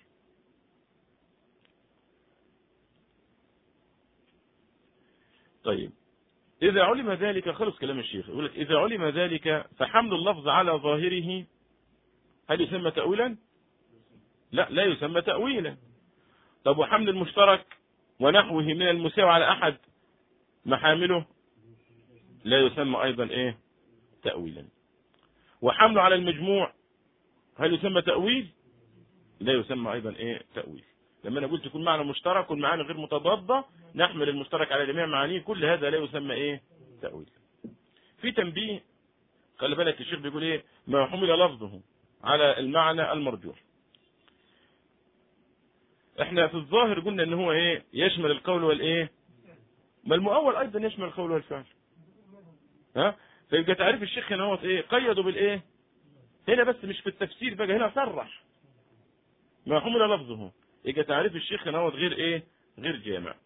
طيب إذا علم ذلك خلص كلام الشيخ يقول لك إذا علم ذلك فحمل اللفظ على ظاهره هل يسمى تأويلا؟ لا لا يسمى تأويلا طب وحمل المشترك ونحوه من المساوي على أحد محامله لا يسمى أيضا إيه تأويلا وحمله على المجموع هل يسمى تأويل لا يسمى أيضا إيه تأويل لما أنا قلت يكون معنى مشترك والمعاني غير متضادة نحمل المشترك على جميع معانيه كل هذا لا يسمى إيه تأويل في تنبيه خلي بالك الشيخ بيقول إيه ما حمل لفظه على المعنى المرجوح احنا في الظاهر قلنا ان هو ايه يشمل القول والايه ما المؤول ايضا يشمل القول والفعل ها فيبقى تعريف الشيخ هنا هو ايه قيده بالايه هنا بس مش في التفسير بقى هنا صرح ما حمل لفظه يبقى تعريف الشيخ هنا هو غير ايه غير جامع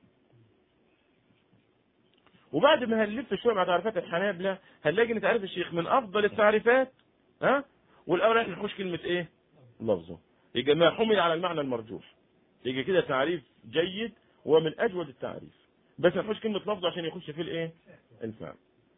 وبعد ما هنلف شويه مع تعريفات الحنابلة هنلاقي ان تعريف الشيخ من افضل التعريفات ها والاول احنا نخش كلمه ايه لفظه يبقى ما حمل على المعنى المرجوح يجي كده تعريف جيد ومن اجود التعريف بس نخش كلمه لفظ عشان يخش في الايه الفهم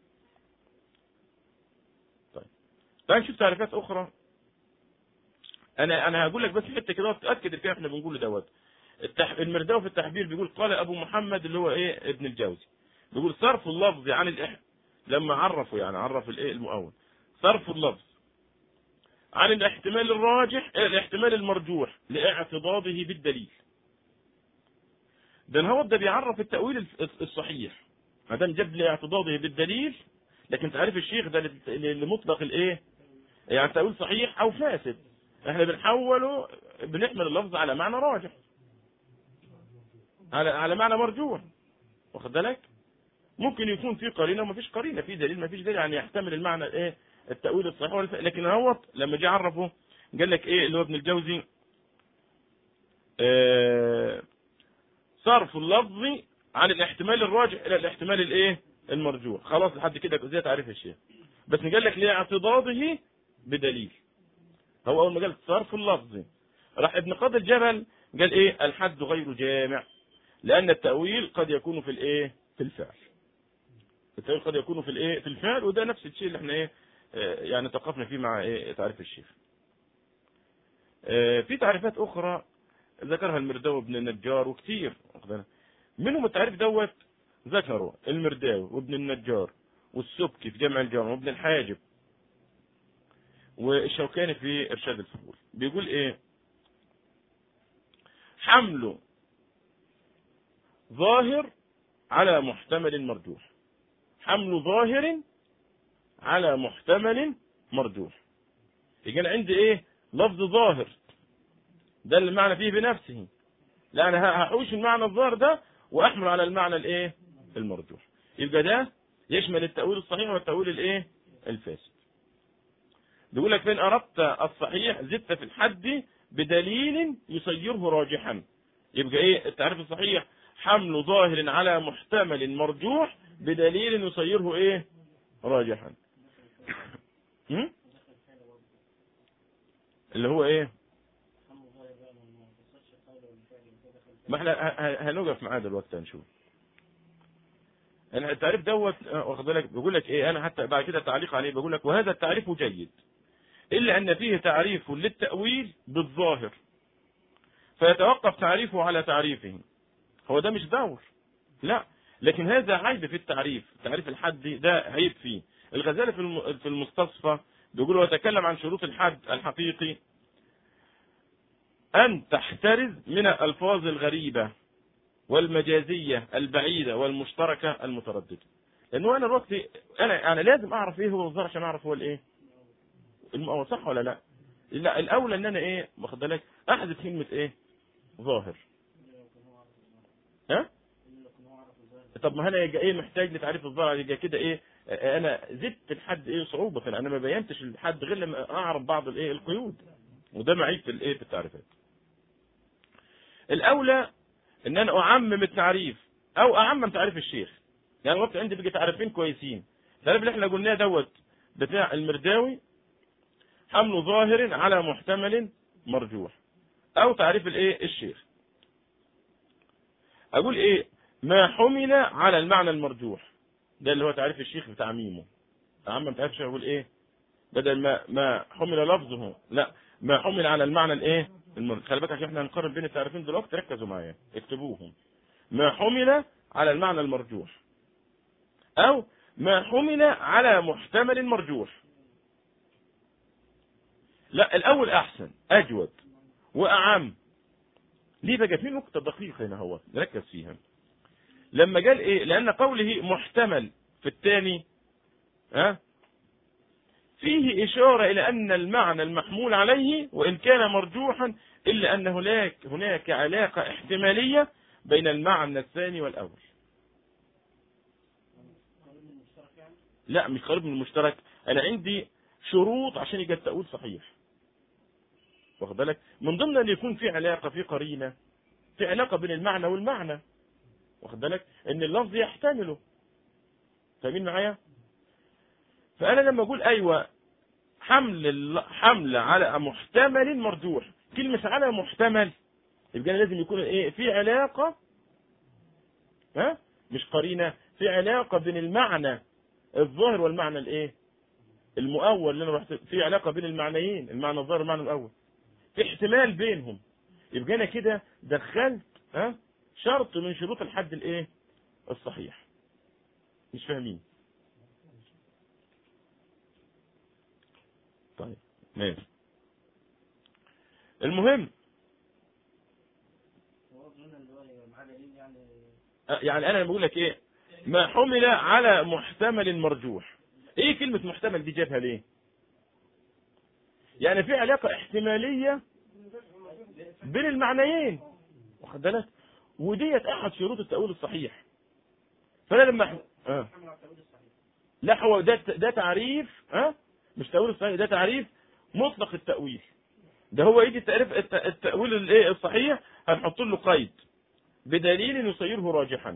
طيب تعال نشوف تعريفات اخرى انا انا هقول لك بس حته كده تاكد الكلام احنا بنقوله دوت التح... المرداوي في التحبير بيقول قال ابو محمد اللي هو ايه ابن الجوزي بيقول صرف اللفظ عن الإح... لما عرفوا يعني عرف الايه المؤول صرف اللفظ عن الاحتمال الراجح الى الاحتمال المرجوح لاعتضاده بالدليل ده هو ده بيعرف التأويل الصحيح ما دام جاب لاعتضاده بالدليل لكن تعريف الشيخ ده لمطلق الايه يعني تأويل صحيح او فاسد احنا بنحوله بنحمل اللفظ على معنى راجح على على معنى مرجوح واخد بالك ممكن يكون في قرينه ومفيش قرينه في دليل مفيش دليل يعني يحتمل المعنى الايه التأويل الصحيح والف... لكن هو لما جه عرفه قال لك ايه اللي هو ابن الجوزي آه صرف اللفظ عن الاحتمال الراجح الى الاحتمال الايه المرجوح خلاص لحد كده زي تعريف الشيخ بس قال لك لاعتضاده بدليل هو اول ما قال صرف اللفظ راح ابن قاضي الجبل قال ايه الحد غير جامع لان التأويل قد يكون في الايه في الفعل التأويل قد يكون في الايه في الفعل وده نفس الشيء اللي احنا ايه يعني توقفنا فيه مع ايه تعريف الشيخ في تعريفات اخرى ذكرها المرداوي بن النجار وكثير منهم التعريف دوت ذكروا المرداوي وابن النجار والسبكي في جامع الجامع وابن الحاجب والشوكاني في ارشاد الفضول بيقول ايه حمل ظاهر على محتمل مرجوح حمل ظاهر على محتمل مرجوح يجي انا عندي ايه لفظ ظاهر ده اللي المعنى فيه بنفسه لا انا هحوش المعنى الظاهر ده واحمل على المعنى الايه المرجوح يبقى ده يشمل التأويل الصحيح والتأويل الايه الفاسد بيقول لك فين اردت الصحيح زدت في الحد بدليل يصيره راجحا يبقى ايه التعريف الصحيح حمل ظاهر على محتمل مرجوح بدليل يصيره ايه راجحا اللي هو ايه ما احنا ه- ه- هنوقف معاه دلوقتي هنشوف انا التعريف دوت آه، واخد بالك بيقول لك ايه انا حتى بعد كده تعليق عليه بقول لك وهذا التعريف جيد الا ان فيه تعريف للتاويل بالظاهر فيتوقف تعريفه على تعريفه هو ده مش دور لا لكن هذا عيب في التعريف التعريف الحدي ده عيب فيه الغزالي في الم- في المستصفى بيقول ويتكلم عن شروط الحد الحقيقي أن تحترز من الألفاظ الغريبة والمجازية البعيدة والمشتركة المترددة لأنه أنا دلوقتي أنا أنا لازم أعرف إيه هو الظاهر عشان أعرف هو الإيه الم- هو صح ولا لا لا الأولى إن أنا إيه واخد بالك أحذف كلمة إيه ظاهر ها طب ما انا يبقى ايه محتاج لتعريف الظاهر يبقى كده ايه آه، انا زدت الحد ايه صعوبه فانا انا ما بينتش الحد غير لما اعرف بعض الايه القيود وده معيب في الايه في التعريفات الاولى ان انا اعمم التعريف او اعمم تعريف الشيخ يعني وقت عندي بيجي تعريفين كويسين التعريف اللي احنا قلناه دوت بتاع المرداوي حمل ظاهر على محتمل مرجوح او تعريف الايه الشيخ اقول ايه ما حمل على المعنى المرجوح ده اللي هو تعريف الشيخ بتعميمه اعمم تعريف الشيخ اقول ايه بدل ما ما حمل لفظه لا ما حمل على المعنى الايه المرجوح خلي بالك عشان احنا هنقارن بين التعريفين دلوقتي ركزوا معايا اكتبوهم ما حمل على المعنى المرجوح او ما حمل على محتمل مرجوح لا الاول احسن اجود واعم ليه بقى في نقطه دقيقه هنا هو نركز فيها لما قال ايه لان قوله محتمل في الثاني ها فيه إشارة إلى أن المعنى المحمول عليه وإن كان مرجوحا إلا أن هناك هناك علاقة احتمالية بين المعنى الثاني والأول. لا مش قريب من المشترك، أنا عندي شروط عشان يبقى التأويل صحيح. واخد بالك؟ من ضمن أن يكون في علاقة في قرينة في علاقة بين المعنى والمعنى. واخد بالك؟ إن اللفظ يحتمله. فاهمين معايا؟ فأنا لما أقول أيوة حمل الل- حمل على محتمل مرجوح كلمة على محتمل يبقى أنا لازم يكون إيه في علاقة ها مش قرينة في علاقة بين المعنى الظاهر والمعنى الإيه المؤول اللي أنا رحت في علاقة بين المعنيين المعنى الظاهر والمعنى الأول في احتمال بينهم يبقى أنا كده دخلت ها شرط من شروط الحد الإيه الصحيح مش فاهمين طيب ماشي المهم أه، يعني انا بقول لك ايه ما حمل على محتمل مرجوح ايه كلمة محتمل دي جابها ليه يعني في علاقة احتمالية بين المعنيين واخد بالك وديت احد شروط التأويل الصحيح فانا لما آه. لا هو ده ده تعريف ها أه؟ مش تأويل صحيح ده تعريف مطلق التأويل ده هو يجي التعريف الت- التأويل الايه الصحيح هنحط له قيد بدليل يصيره راجحا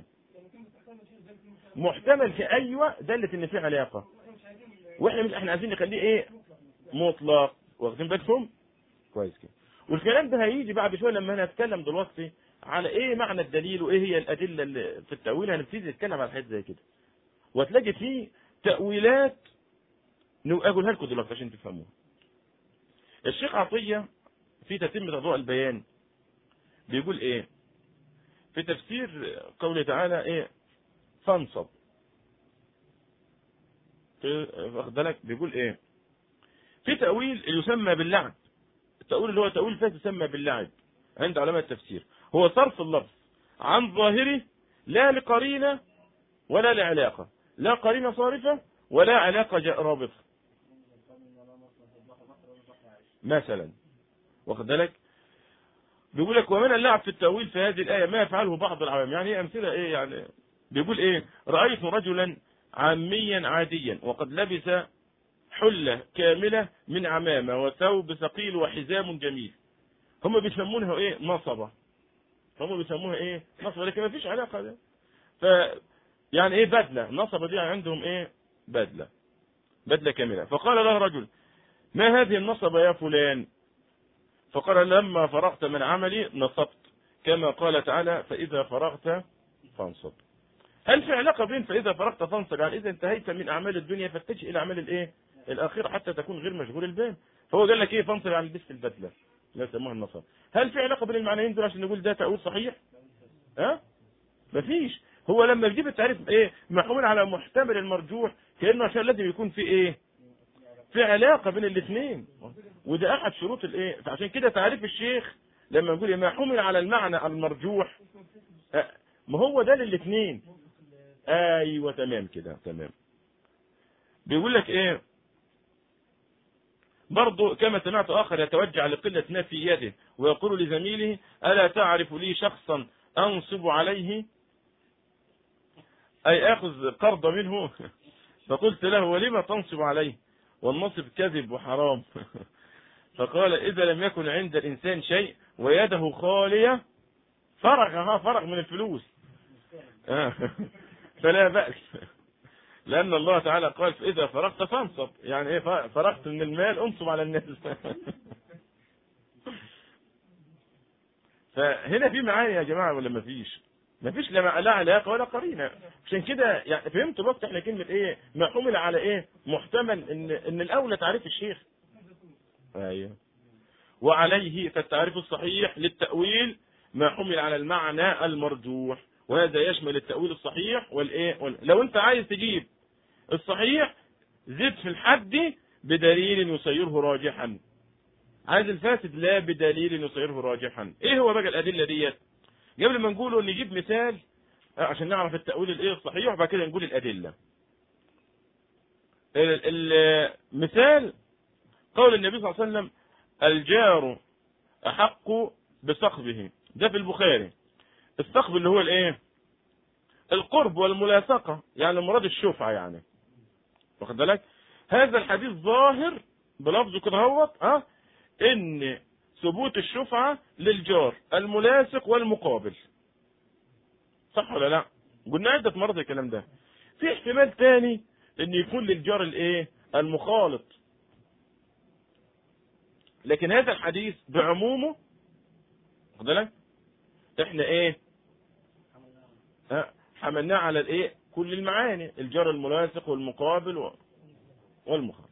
محتمل في ايوه دلت ان في علاقه واحنا مش احنا عايزين نخليه ايه مطلق واخدين بالكم كويس كده والكلام ده هيجي بعد شويه لما هنتكلم دلوقتي على ايه معنى الدليل وايه هي الادله اللي في التاويل هنبتدي نتكلم على حاجات زي كده وهتلاقي فيه تاويلات نو- اقولها لكم دلوقتي عشان تفهموها الشيخ عطيه في تتمه اضواء البيان بيقول ايه في تفسير قوله تعالى ايه فانصب في- واخد بالك بيقول ايه في تأويل يسمى باللعب التأويل اللي هو تأويل فات يسمى باللعب عند علماء التفسير هو صرف اللفظ عن ظاهره لا لقرينة ولا لعلاقة لا قرينة صارفة ولا علاقة جاء رابطة مثلا واخد بالك بيقول لك ومن اللعب في التأويل في هذه الآية ما يفعله بعض العوام يعني ايه أمثلة إيه يعني بيقول إيه رأيت رجلا عاميا عاديا وقد لبس حلة كاملة من عمامة وثوب ثقيل وحزام جميل هم بيسمونها ايه نصبة هم بيسموها ايه نصبة لكن ما فيش علاقة ده ف يعني ايه بدلة نصبة دي عندهم ايه بدلة بدلة كاملة فقال له رجل ما هذه النصبة يا فلان فقال لما فرغت من عملي نصبت كما قال تعالى فإذا فرغت فانصب هل في علاقة بين فإذا فرغت فانصب يعني إذا انتهيت من أعمال الدنيا فاتجه إلى أعمال الإيه الآخرة حتى تكون غير مشغول البال فهو قال لك إيه فانصب يعني لبست البدلة لا يسموها النصب هل في علاقة بين المعنيين دول عشان نقول ده تأويل صحيح ها مفيش هو لما يجيب التعريف ايه محمول على محتمل المرجوح كانه عشان لازم يكون في ايه في علاقه بين الاثنين وده احد شروط الايه فعشان كده تعريف الشيخ لما يقول ما حمل على المعنى المرجوح آه، ما هو ده للاثنين ايوه تمام كده تمام بيقول لك ايه برضه كما سمعت اخر يتوجع لقله ما في يده ويقول لزميله الا تعرف لي شخصا انصب عليه اي اخذ قرض منه فقلت له ولما تنصب عليه والنصب كذب وحرام فقال اذا لم يكن عند الانسان شيء ويده خاليه فرغها فرغ من الفلوس آه. فلا بأس لأن الله تعالى قال إذا فرغت فانصب يعني إيه فرغت من المال انصب على الناس فهنا في معاني يا جماعة ولا ما فيش ما فيش لا لا علاقة ولا قرينة عشان كده يعني فهمتوا بس احنا كلمة ايه ما حمل على ايه محتمل ان ان الاولى تعريف الشيخ ايوه وعليه فالتعريف الصحيح للتأويل ما حمل على المعنى المرجوح وهذا يشمل التأويل الصحيح والايه وال... لو انت عايز تجيب الصحيح زد في الحد بدليل يصيره راجحا عايز الفاسد لا بدليل يصيره راجحا ايه هو بقى الادله ديت قبل ما نقوله نجيب مثال عشان نعرف التأويل الايه الصحيح وبعد كده نقول الادله المثال قول النبي صلى الله عليه وسلم الجار احق بصخبه ده في البخاري الصخب اللي هو الايه القرب والملاصقه يعني مراد الشفعه يعني واخد بالك هذا الحديث ظاهر بلفظه كده اهوت اه ان ثبوت الشفعه للجار الملاصق والمقابل صح ولا لا قلنا عده مرات الكلام ده في احتمال تاني ان يكون للجار الايه المخالط لكن هذا الحديث بعمومه واخد بالك احنا ايه ها حملناه على الايه كل المعاني الجار الملاصق والمقابل و... والمخالط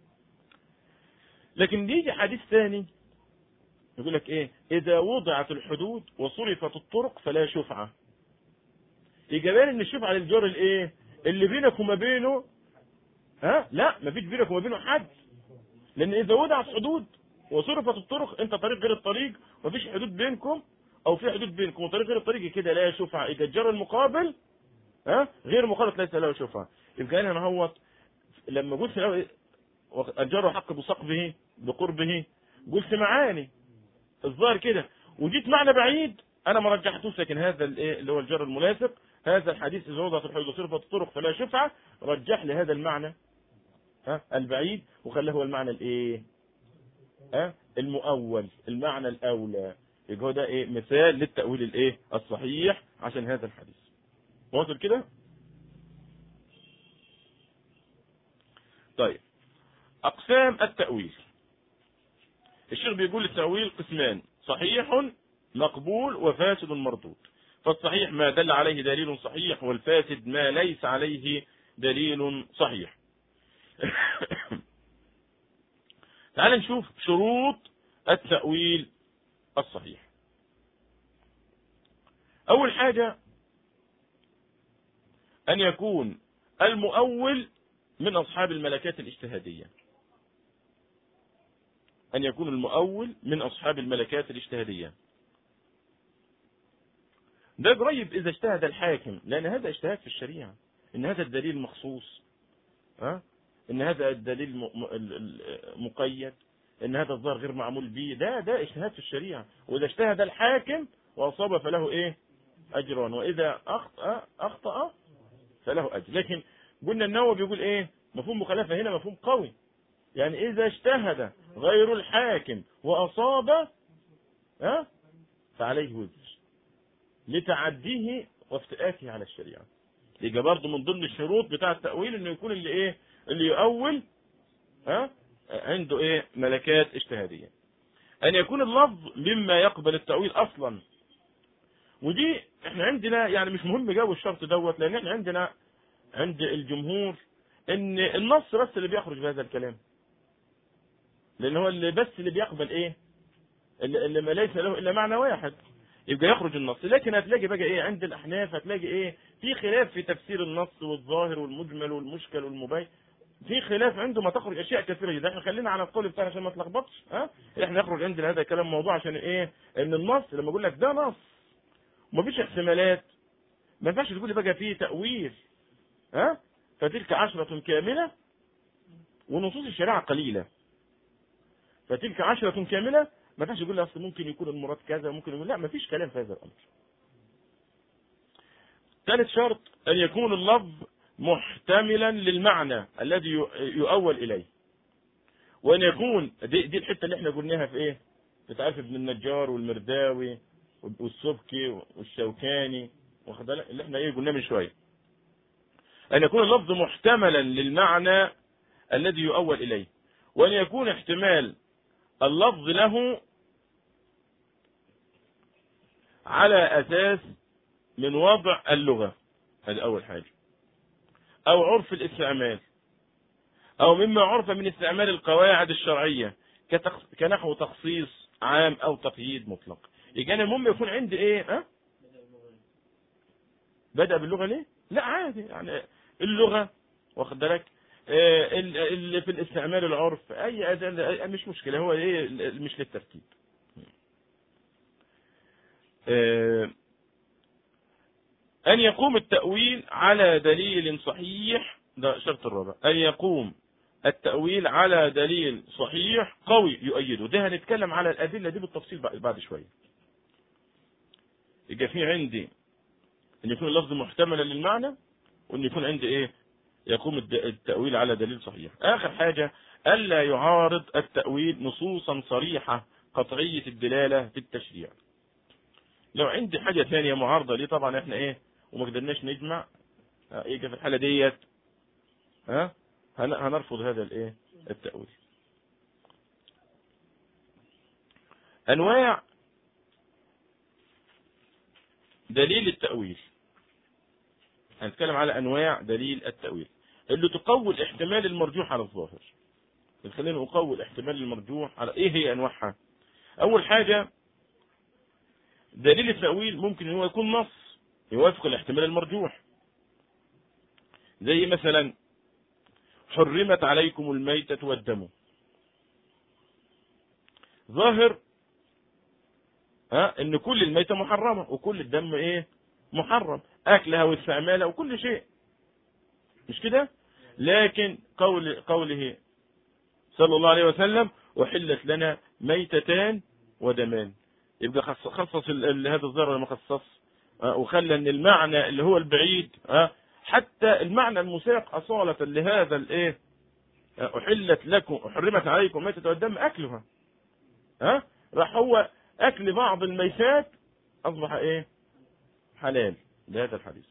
لكن بيجي حديث ثاني يقول لك ايه اذا وضعت الحدود وصرفت الطرق فلا شفعه ايجابيا ان الشفعه للجار الايه اللي بينك وما بينه ها لا ما فيش بينك وما بينه حد لان اذا وضعت حدود وصرفت الطرق انت طريق غير الطريق ومفيش حدود بينكم او في حدود بينكم وطريق غير الطريق كده لا شفعه اذا الجار المقابل ها غير مخالط ليس له شفعه يبقى انا هوت لما قلت في الاول الجار حق بصقبه بقربه قلت معاني الظاهر كده وجيت معنى بعيد انا ما رجحتوش لكن هذا الايه اللي هو الجار الملاصق هذا الحديث اذا وضعت الحدود وصرفت الطرق فلا شفعه رجح لي هذا المعنى ها البعيد وخلاه هو المعنى الايه ها المؤول المعنى الاولى يبقى هو ده ايه مثال للتاويل الايه الصحيح عشان هذا الحديث واصل كده طيب اقسام التاويل الشيخ بيقول التاويل قسمان صحيح مقبول وفاسد مردود فالصحيح ما دل عليه دليل صحيح والفاسد ما ليس عليه دليل صحيح تعال نشوف شروط التأويل الصحيح أول حاجة أن يكون المؤول من أصحاب الملكات الاجتهادية أن يكون المؤول من أصحاب الملكات الاجتهادية ده قريب إذا اجتهد الحاكم لأن هذا اجتهاد في الشريعة إن هذا الدليل مخصوص ها إن هذا الدليل مقيد إن هذا الظاهر غير معمول به ده ده اجتهاد في الشريعة وإذا اجتهد الحاكم وأصاب فله إيه أجران وإذا أخطأ أخطأ فله أجر لكن قلنا النووي بيقول إيه مفهوم مخالفة هنا مفهوم قوي يعني إذا اجتهد غير الحاكم وأصاب ها فعليه وزر لتعديه وافتئاته على الشريعة يبقى برضه من ضمن الشروط بتاع التأويل انه يكون اللي ايه اللي يؤول ها عنده ايه ملكات اجتهادية أن يكون اللفظ مما يقبل التأويل أصلا ودي احنا عندنا يعني مش مهم جو الشرط دوت لأن احنا عندنا عند الجمهور ان النص بس اللي بيخرج بهذا الكلام لان هو اللي بس اللي بيقبل ايه اللي, اللي ما ليس له الا معنى واحد يبقى يخرج النص لكن هتلاقي بقى ايه عند الاحناف هتلاقي ايه في خلاف في تفسير النص والظاهر والمجمل والمشكل والمبين في خلاف عنده ما تخرج اشياء كثيره جدا احنا خلينا على القول بتاعنا عشان ما تلخبطش ها احنا نخرج عندنا هذا الكلام موضوع عشان ايه ان النص لما اقول لك ده نص ومفيش احتمالات ما ينفعش تقول لي بقى فيه تاويل ها فتلك عشرة كاملة ونصوص الشريعة قليلة فتلك عشرة كاملة ما ينفعش يقول لي اصل ممكن يكون المراد كذا ممكن يقول لا ما فيش كلام في هذا الامر ثالث شرط ان يكون اللفظ محتملا للمعنى الذي يؤول اليه وان يكون دي, دي الحته اللي احنا قلناها في ايه بتعرف ابن النجار والمرداوي والسبكي والشوكاني واخد بالك اللي احنا ايه قلناه من شويه ان يكون اللفظ محتملا للمعنى الذي يؤول اليه وان يكون احتمال اللفظ له على اساس من وضع اللغه هذه اول حاجه او عرف الاستعمال او مما عرف من استعمال القواعد الشرعيه كنحو تخصيص عام او تقييد مطلق يبقى انا المهم يكون عندي ايه ها بدا باللغه ليه لا عادي يعني اللغه واخد بالك اللي في الاستعمال العرف اي أداة مش مشكله هو ايه مش للترتيب ان يقوم التاويل على دليل صحيح ده الشرط الرابع ان يقوم التاويل على دليل صحيح قوي يؤيده ده هنتكلم على الادله دي بالتفصيل بعد شويه يبقى في عندي ان يكون اللفظ محتملا للمعنى وان يكون عندي ايه يقوم التأويل على دليل صحيح آخر حاجة ألا يعارض التأويل نصوصا صريحة قطعية الدلالة في التشريع لو عندي حاجة ثانية معارضة ليه طبعا احنا ايه وما قدرناش نجمع ايه في الحالة ديت ها هنرفض هذا الايه التأويل انواع دليل التأويل هنتكلم على انواع دليل التأويل اللي تقوي الاحتمال المرجوح على الظاهر خلينا نقوي الاحتمال المرجوح على ايه هي انواعها اول حاجة دليل التأويل ممكن هو يكون نص يوافق الاحتمال المرجوح زي مثلا حرمت عليكم الميتة والدم ظاهر ها ان كل الميتة محرمة وكل الدم ايه محرم اكلها واستعمالها وكل شيء مش كده لكن قول قوله صلى الله عليه وسلم وحلت لنا ميتتان ودمان يبقى خصص هذا الظاهر ما خصص وخلى ان المعنى اللي هو البعيد حتى المعنى المساق اصالة لهذا الايه احلت لكم احرمت عليكم ميتة والدم اكلها ها راح هو اكل بعض الميتات اصبح ايه حلال بهذا الحديث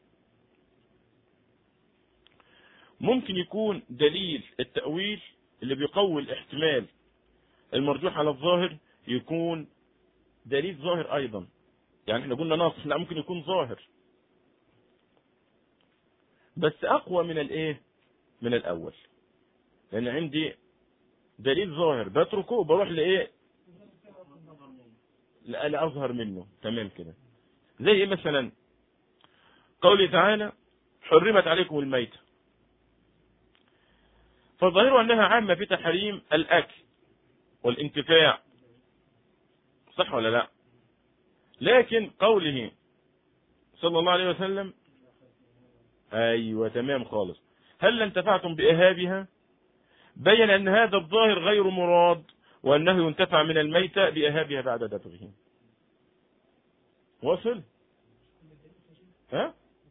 ممكن يكون دليل التأويل اللي بيقوي الاحتمال المرجوح على الظاهر يكون دليل ظاهر ايضا يعني احنا قلنا نص لا ممكن يكون ظاهر بس اقوى من الايه من الاول لان عندي دليل ظاهر بتركه وبروح لايه لا لا اظهر منه تمام كده زي ايه مثلا قوله تعالى حرمت عليكم الميتة فالظاهر انها عامة في تحريم الاكل والانتفاع صح ولا لا لكن قوله صلى الله عليه وسلم ايوه تمام خالص هل انتفعتم باهابها بين ان هذا الظاهر غير مراد وانه ينتفع من الميتة باهابها بعد دفعه وصل ها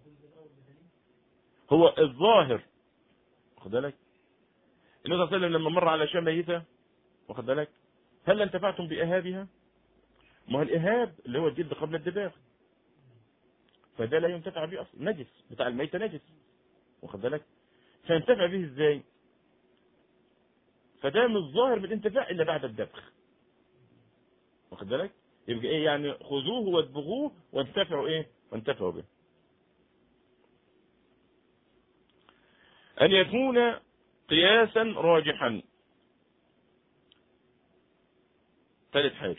هو الظاهر واخد بالك النبي صلى الله عليه وسلم لما مر على شام ميته واخد بالك هل انتفعتم باهابها ما هو الاهاب اللي هو الجلد قبل الدباغ فده لا ينتفع به اصلا نجس بتاع الميته نجس واخد بالك فينتفع به ازاي فده مش ظاهر بالانتفاع الا بعد الدبغ واخد بالك يبقى ايه يعني خذوه واتبغوه وانتفعوا ايه وانتفعوا به ان يكون قياسا راجحا ثالث حاجة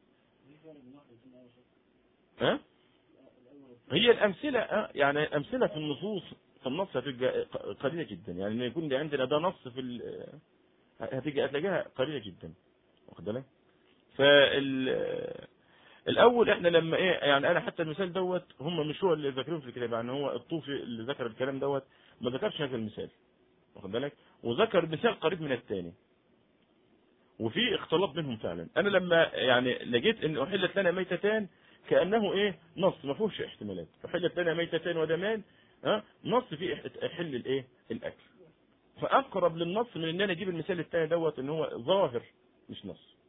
ها هي الأمثلة أه؟ يعني أمثلة في النصوص في النص هتبقى قليلة جدا يعني ان يكون عندنا ده نص في ال- هتيجي هتلاقيها قليلة جدا واخد بالك فال الاول احنا لما ايه يعني انا حتى المثال دوت هم مش هو اللي ذاكرين في الكتاب يعني هو الطوفي اللي ذكر الكلام دوت ما ذكرش هذا المثال واخد بالك وذكر مثال قريب من الثاني وفي اختلاط بينهم فعلا انا لما يعني لقيت ان احلت لنا ميتتان كانه ايه نص ما فيهوش احتمالات احلت لنا ميتتان ودمان ها نص فيه إح- حل الايه الاكل فاقرب للنص من ان انا اجيب المثال الثاني دوت ان هو ظاهر مش نص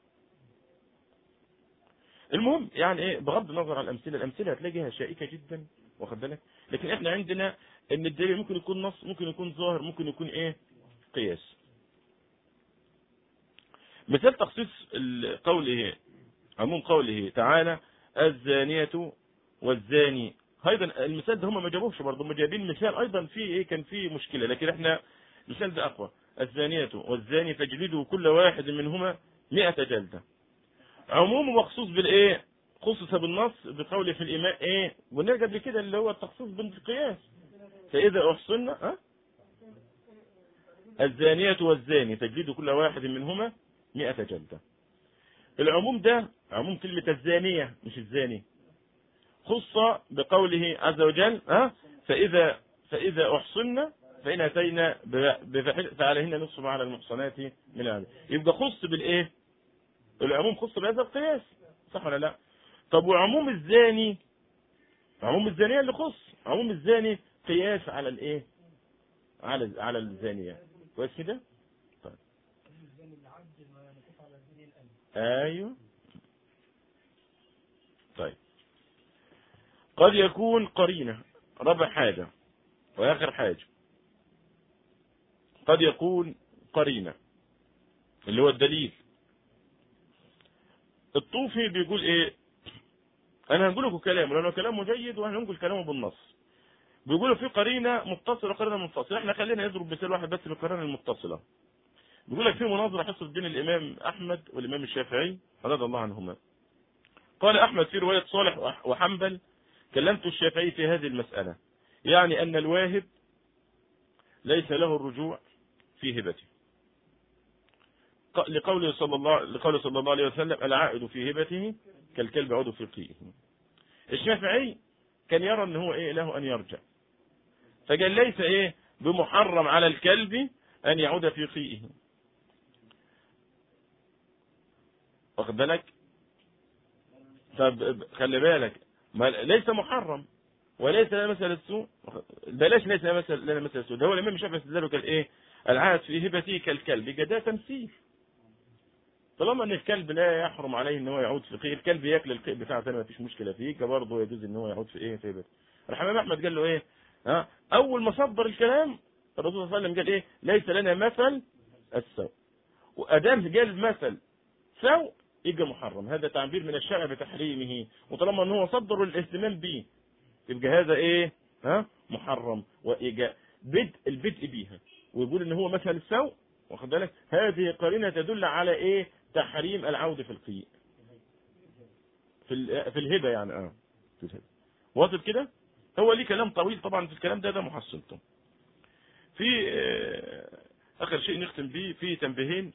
المهم يعني ايه بغض النظر عن الامثله الامثله هتلاقيها شائكه جدا واخد بالك لكن احنا عندنا ان الدليل ممكن يكون نص ممكن يكون ظاهر ممكن يكون ايه قياس مثال تخصيص ال- قوله عموم قوله تعالى الزانية والزاني ايضا المثال ده هم ما جابوهش برضه هم جايبين مثال ايضا فيه ايه كان فيه مشكله لكن احنا المثال ده اقوى الزانية والزاني فاجلدوا كل واحد منهما 100 جلده عموم مخصوص بالايه خصص بالنص بقوله في الإماء ايه ونرجع قبل كده اللي هو التخصيص بالقياس فإذا أحصنا أه؟ الزانية والزاني تجلد كل واحد منهما مئة جلدة العموم ده عموم كلمة الزانية مش الزاني خص بقوله عز وجل أه؟ فإذا فإذا أحصنا فإن أتينا بفحل فعليهن نصف ما على المحصنات من العذاب يبقى خص بالإيه العموم خص بهذا القياس صح ولا لا طب وعموم الزاني عموم الزانية اللي خص عموم الزاني قياس على الايه على على الزانية كويس كده طيب ايوه طيب قد يكون قرينة رابع حاجة واخر حاجة قد يكون قرينة اللي هو الدليل الطوفي بيقول ايه انا هنقول لكم كلام لانه كلامه جيد وهنقول كلامه بالنص بيقولوا في قرينه متصله وقرينه منفصله احنا خلينا نضرب مثال واحد بس بالقرينه المتصله بيقول لك في مناظره حصلت بين الامام احمد والامام الشافعي رضي الله عنهما قال احمد في روايه صالح وحنبل كلمت الشافعي في هذه المساله يعني ان الواهب ليس له الرجوع في هبته لقوله صلى الله لقوله صلى الله عليه وسلم العائد في هبته كالكلب عود في قيئه الشافعي كان يرى ان هو ايه له ان يرجع فقال ليس ايه بمحرم على الكلب ان يعود في قيئه واخد بالك طب خلي بالك ما ليس محرم وليس لنا مثل السوء بلاش ليس لنا مثل السوء ده هو الامام الشافعي استدلوا قال ايه العائد في هبته كالكلب ده تمثيل طالما ان الكلب لا يحرم عليه ان هو يعود في قيء الكلب ياكل القيء بتاعه ثاني ما فيش مشكله فيه برضه يجوز ان هو يعود في ايه في بيته راح الامام احمد قال له ايه ها اول ما صدر الكلام الرسول صلى الله عليه وسلم قال ايه ليس لنا مثل السوء وادام قال مثل سوء يبقى محرم هذا تعبير من الشرع بتحريمه وطالما ان هو صدر الاهتمام به يبقى هذا ايه ها محرم ويبقى بدء البدء بيها ويقول ان هو مثل السوء واخد بالك هذه قرينه تدل على ايه تحريم العودة في القيء في في الهبة يعني اه في الهبة واصل كده هو ليه كلام طويل طبعا في الكلام ده ده محصلته في آه اخر شيء نختم به في تنبيهين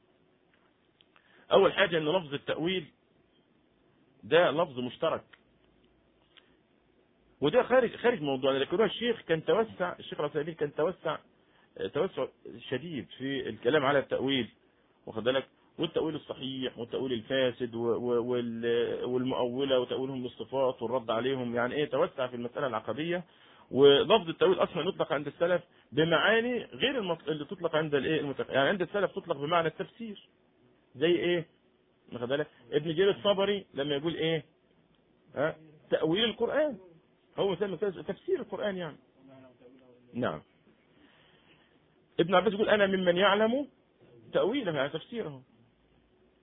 اول حاجة ان لفظ التأويل ده لفظ مشترك وده خارج خارج موضوعنا لكن هو الشيخ كان توسع الشيخ العثيمين كان توسع توسع شديد في الكلام على التأويل واخد بالك والتأويل الصحيح والتأويل الفاسد والمؤولة وتأويلهم للصفات والرد عليهم يعني ايه توسع في المسألة العقدية ولفظ التأويل أصلا يطلق عند السلف بمعاني غير المط... اللي تطلق عند الايه المتق... يعني عند السلف تطلق بمعنى التفسير زي ايه واخد بالك ابن جرير الصبري لما يقول ايه ها تأويل القرآن هو سمى تفسير القرآن يعني نعم ابن عباس يقول انا ممن يعلم تأويله يعني تفسيره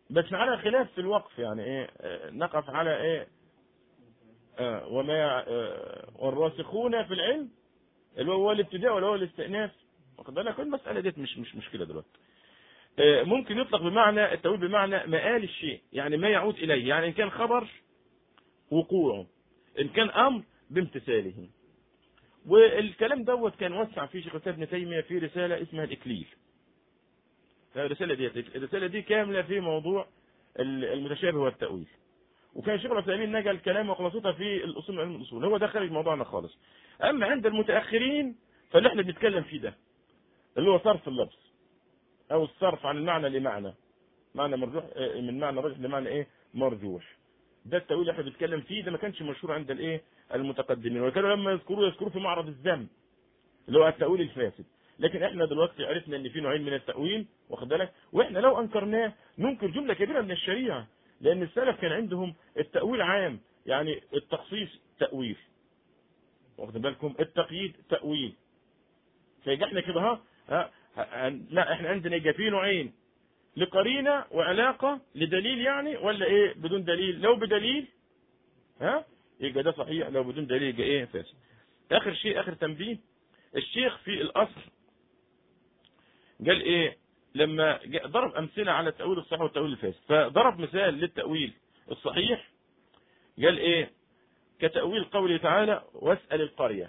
بس على خلاف في الوقف يعني ايه آه، نقف على ايه آه وما آه والراسخون في العلم اللي هو الابتداء ولا هو الاستئناف واخد بالك المساله ديت مش مش مشكله دلوقتي آه ممكن يطلق بمعنى التأويل بمعنى مآل الشيء يعني ما يعود اليه يعني ان كان خبر وقوعه ان كان امر بامتثاله والكلام دوت كان وسع فيه شيخ الاسلام ابن تيميه في رساله اسمها الاكليل الرساله دي الرساله دي كامله في موضوع المتشابه والتاويل وكان شيخ العثيمين نجا الكلام وخلاصتها في الاصول علم الاصول هو ده خارج موضوعنا خالص اما عند المتاخرين فاللي احنا بنتكلم فيه ده اللي هو صرف اللفظ او الصرف عن المعنى لمعنى معنى مرجوح من معنى راجح لمعنى ايه مرجوح ده التاويل اللي احنا بنتكلم فيه ده ما كانش مشهور عند الايه المتقدمين وكانوا لما يذكروا يذكروا في معرض الذم اللي هو التاويل الفاسد لكن احنا دلوقتي عرفنا ان في نوعين من التاويل واخد بالك واحنا لو انكرناه ننكر جمله كبيره من الشريعه لان السلف كان عندهم التاويل عام يعني التخصيص تاويل واخد بالكم التقييد تاويل فيجي احنا كده ها, ها لا احنا عندنا يبقى في نوعين لقرينه وعلاقه لدليل يعني ولا ايه بدون دليل لو بدليل ها يبقى ده صحيح لو بدون دليل يبقى ايه فاسد اخر شيء اخر تنبيه الشيخ في الاصل قال ايه لما ضرب امثله على التاويل الصحيح والتاويل الفاسد فضرب مثال للتاويل الصحيح قال ايه كتاويل قوله تعالى واسال القريه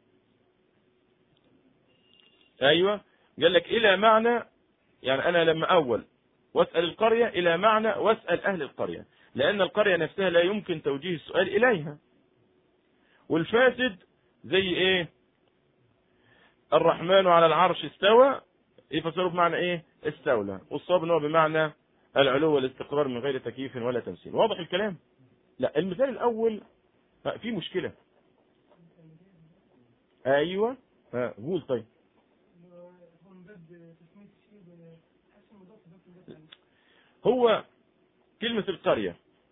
ايوه قال لك الى معنى يعني انا لما اول واسال القريه الى معنى واسال اهل القريه لان القريه نفسها لا يمكن توجيه السؤال اليها والفاسد زي ايه الرحمن على العرش استوى يفسره بمعنى ايه استولى والصواب ان هو بمعنى العلو والاستقرار من غير تكييف ولا تمثيل واضح الكلام لا المثال الاول في مشكله ايوه ها قول طيب هو كلمة القرية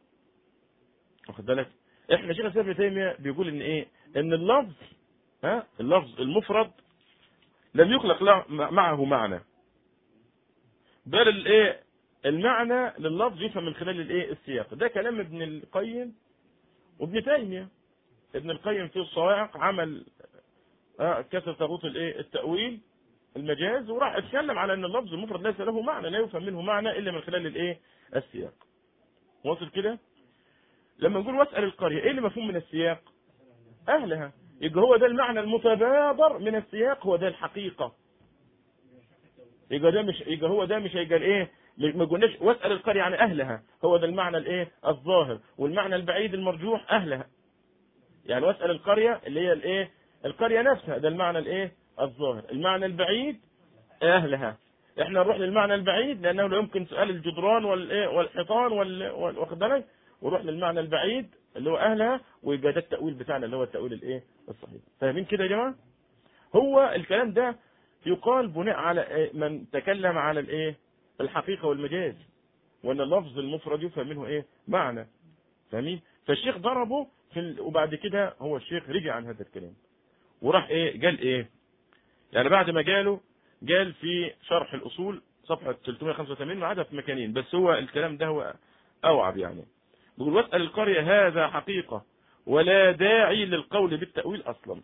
واخد بالك احنا شيخ الاسلام ابن تيمية بيقول ان ايه ان اللفظ ها اللفظ المفرد لم يخلق معه معنى بل الايه المعنى لللفظ يفهم من خلال الايه السياق ده كلام ابن القيم وابن تيمية ابن القيم في الصواعق عمل آه كسر تغوط الايه التأويل المجاز وراح اتكلم على ان اللفظ المفرد ليس له معنى لا يفهم منه معنى الا من خلال الايه السياق واصل كده لما نقول واسال القريه ايه اللي مفهوم من السياق اهلها يبقى هو ده المعنى المتبادر من السياق هو ده الحقيقه يبقى ده مش يبقى هو ده مش هيبقى ايه ما قلناش واسال القريه عن اهلها هو ده المعنى الايه الظاهر والمعنى البعيد المرجوح اهلها يعني واسال القريه اللي هي الايه القريه نفسها ده المعنى الايه الظاهر المعنى البعيد اهلها احنا نروح للمعنى البعيد لانه لا يمكن سؤال الجدران والايه والحيطان واخد بالك ونروح للمعنى البعيد اللي هو اهلها ويبقى ده التاويل بتاعنا اللي هو التاويل الايه الصحيح فاهمين كده يا جماعه هو الكلام ده يقال بناء على من تكلم على الايه الحقيقه والمجاز وان اللفظ المفرد يفهم منه ايه معنى فاهمين فالشيخ ضربه في ال... وبعد كده هو الشيخ رجع عن هذا الكلام وراح ايه قال ايه يعني بعد ما قاله قال في شرح الاصول صفحه 385 وعدها في مكانين بس هو الكلام ده هو اوعب يعني بيقول واسال القريه هذا حقيقه ولا داعي للقول بالتاويل اصلا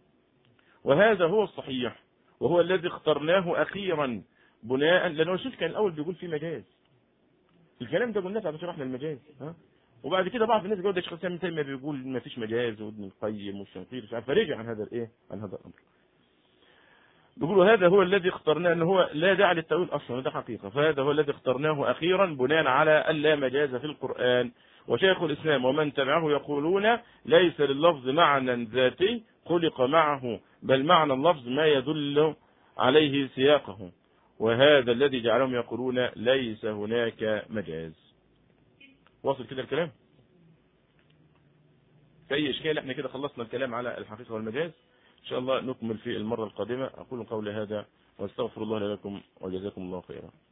وهذا هو الصحيح وهو الذي اخترناه اخيرا بناء لانه الشيخ كان الاول بيقول في مجاز الكلام ده قلناه بعد شرحنا المجاز ها وبعد كده بعض الناس يقول ده الشيخ الاسلام ابن تيميه بيقول ما فيش مجاز وابن القيم والشنقيطي مش عارف فرجع عن هذا الايه عن هذا الامر بيقولوا هذا هو الذي اخترناه ان هو لا داعي للتاويل اصلا ده حقيقه فهذا هو الذي اخترناه اخيرا بناء على اللا مجاز في القران وشيخ الاسلام ومن تبعه يقولون ليس لللفظ معنى ذاتي خلق معه بل معنى اللفظ ما يدل عليه سياقه وهذا الذي جعلهم يقولون ليس هناك مجاز واصل كده الكلام في اي اشكال احنا كده خلصنا الكلام على الحقيقه والمجاز ان شاء الله نكمل في المره القادمه اقول قولي هذا واستغفر الله لكم وجزاكم الله خيرا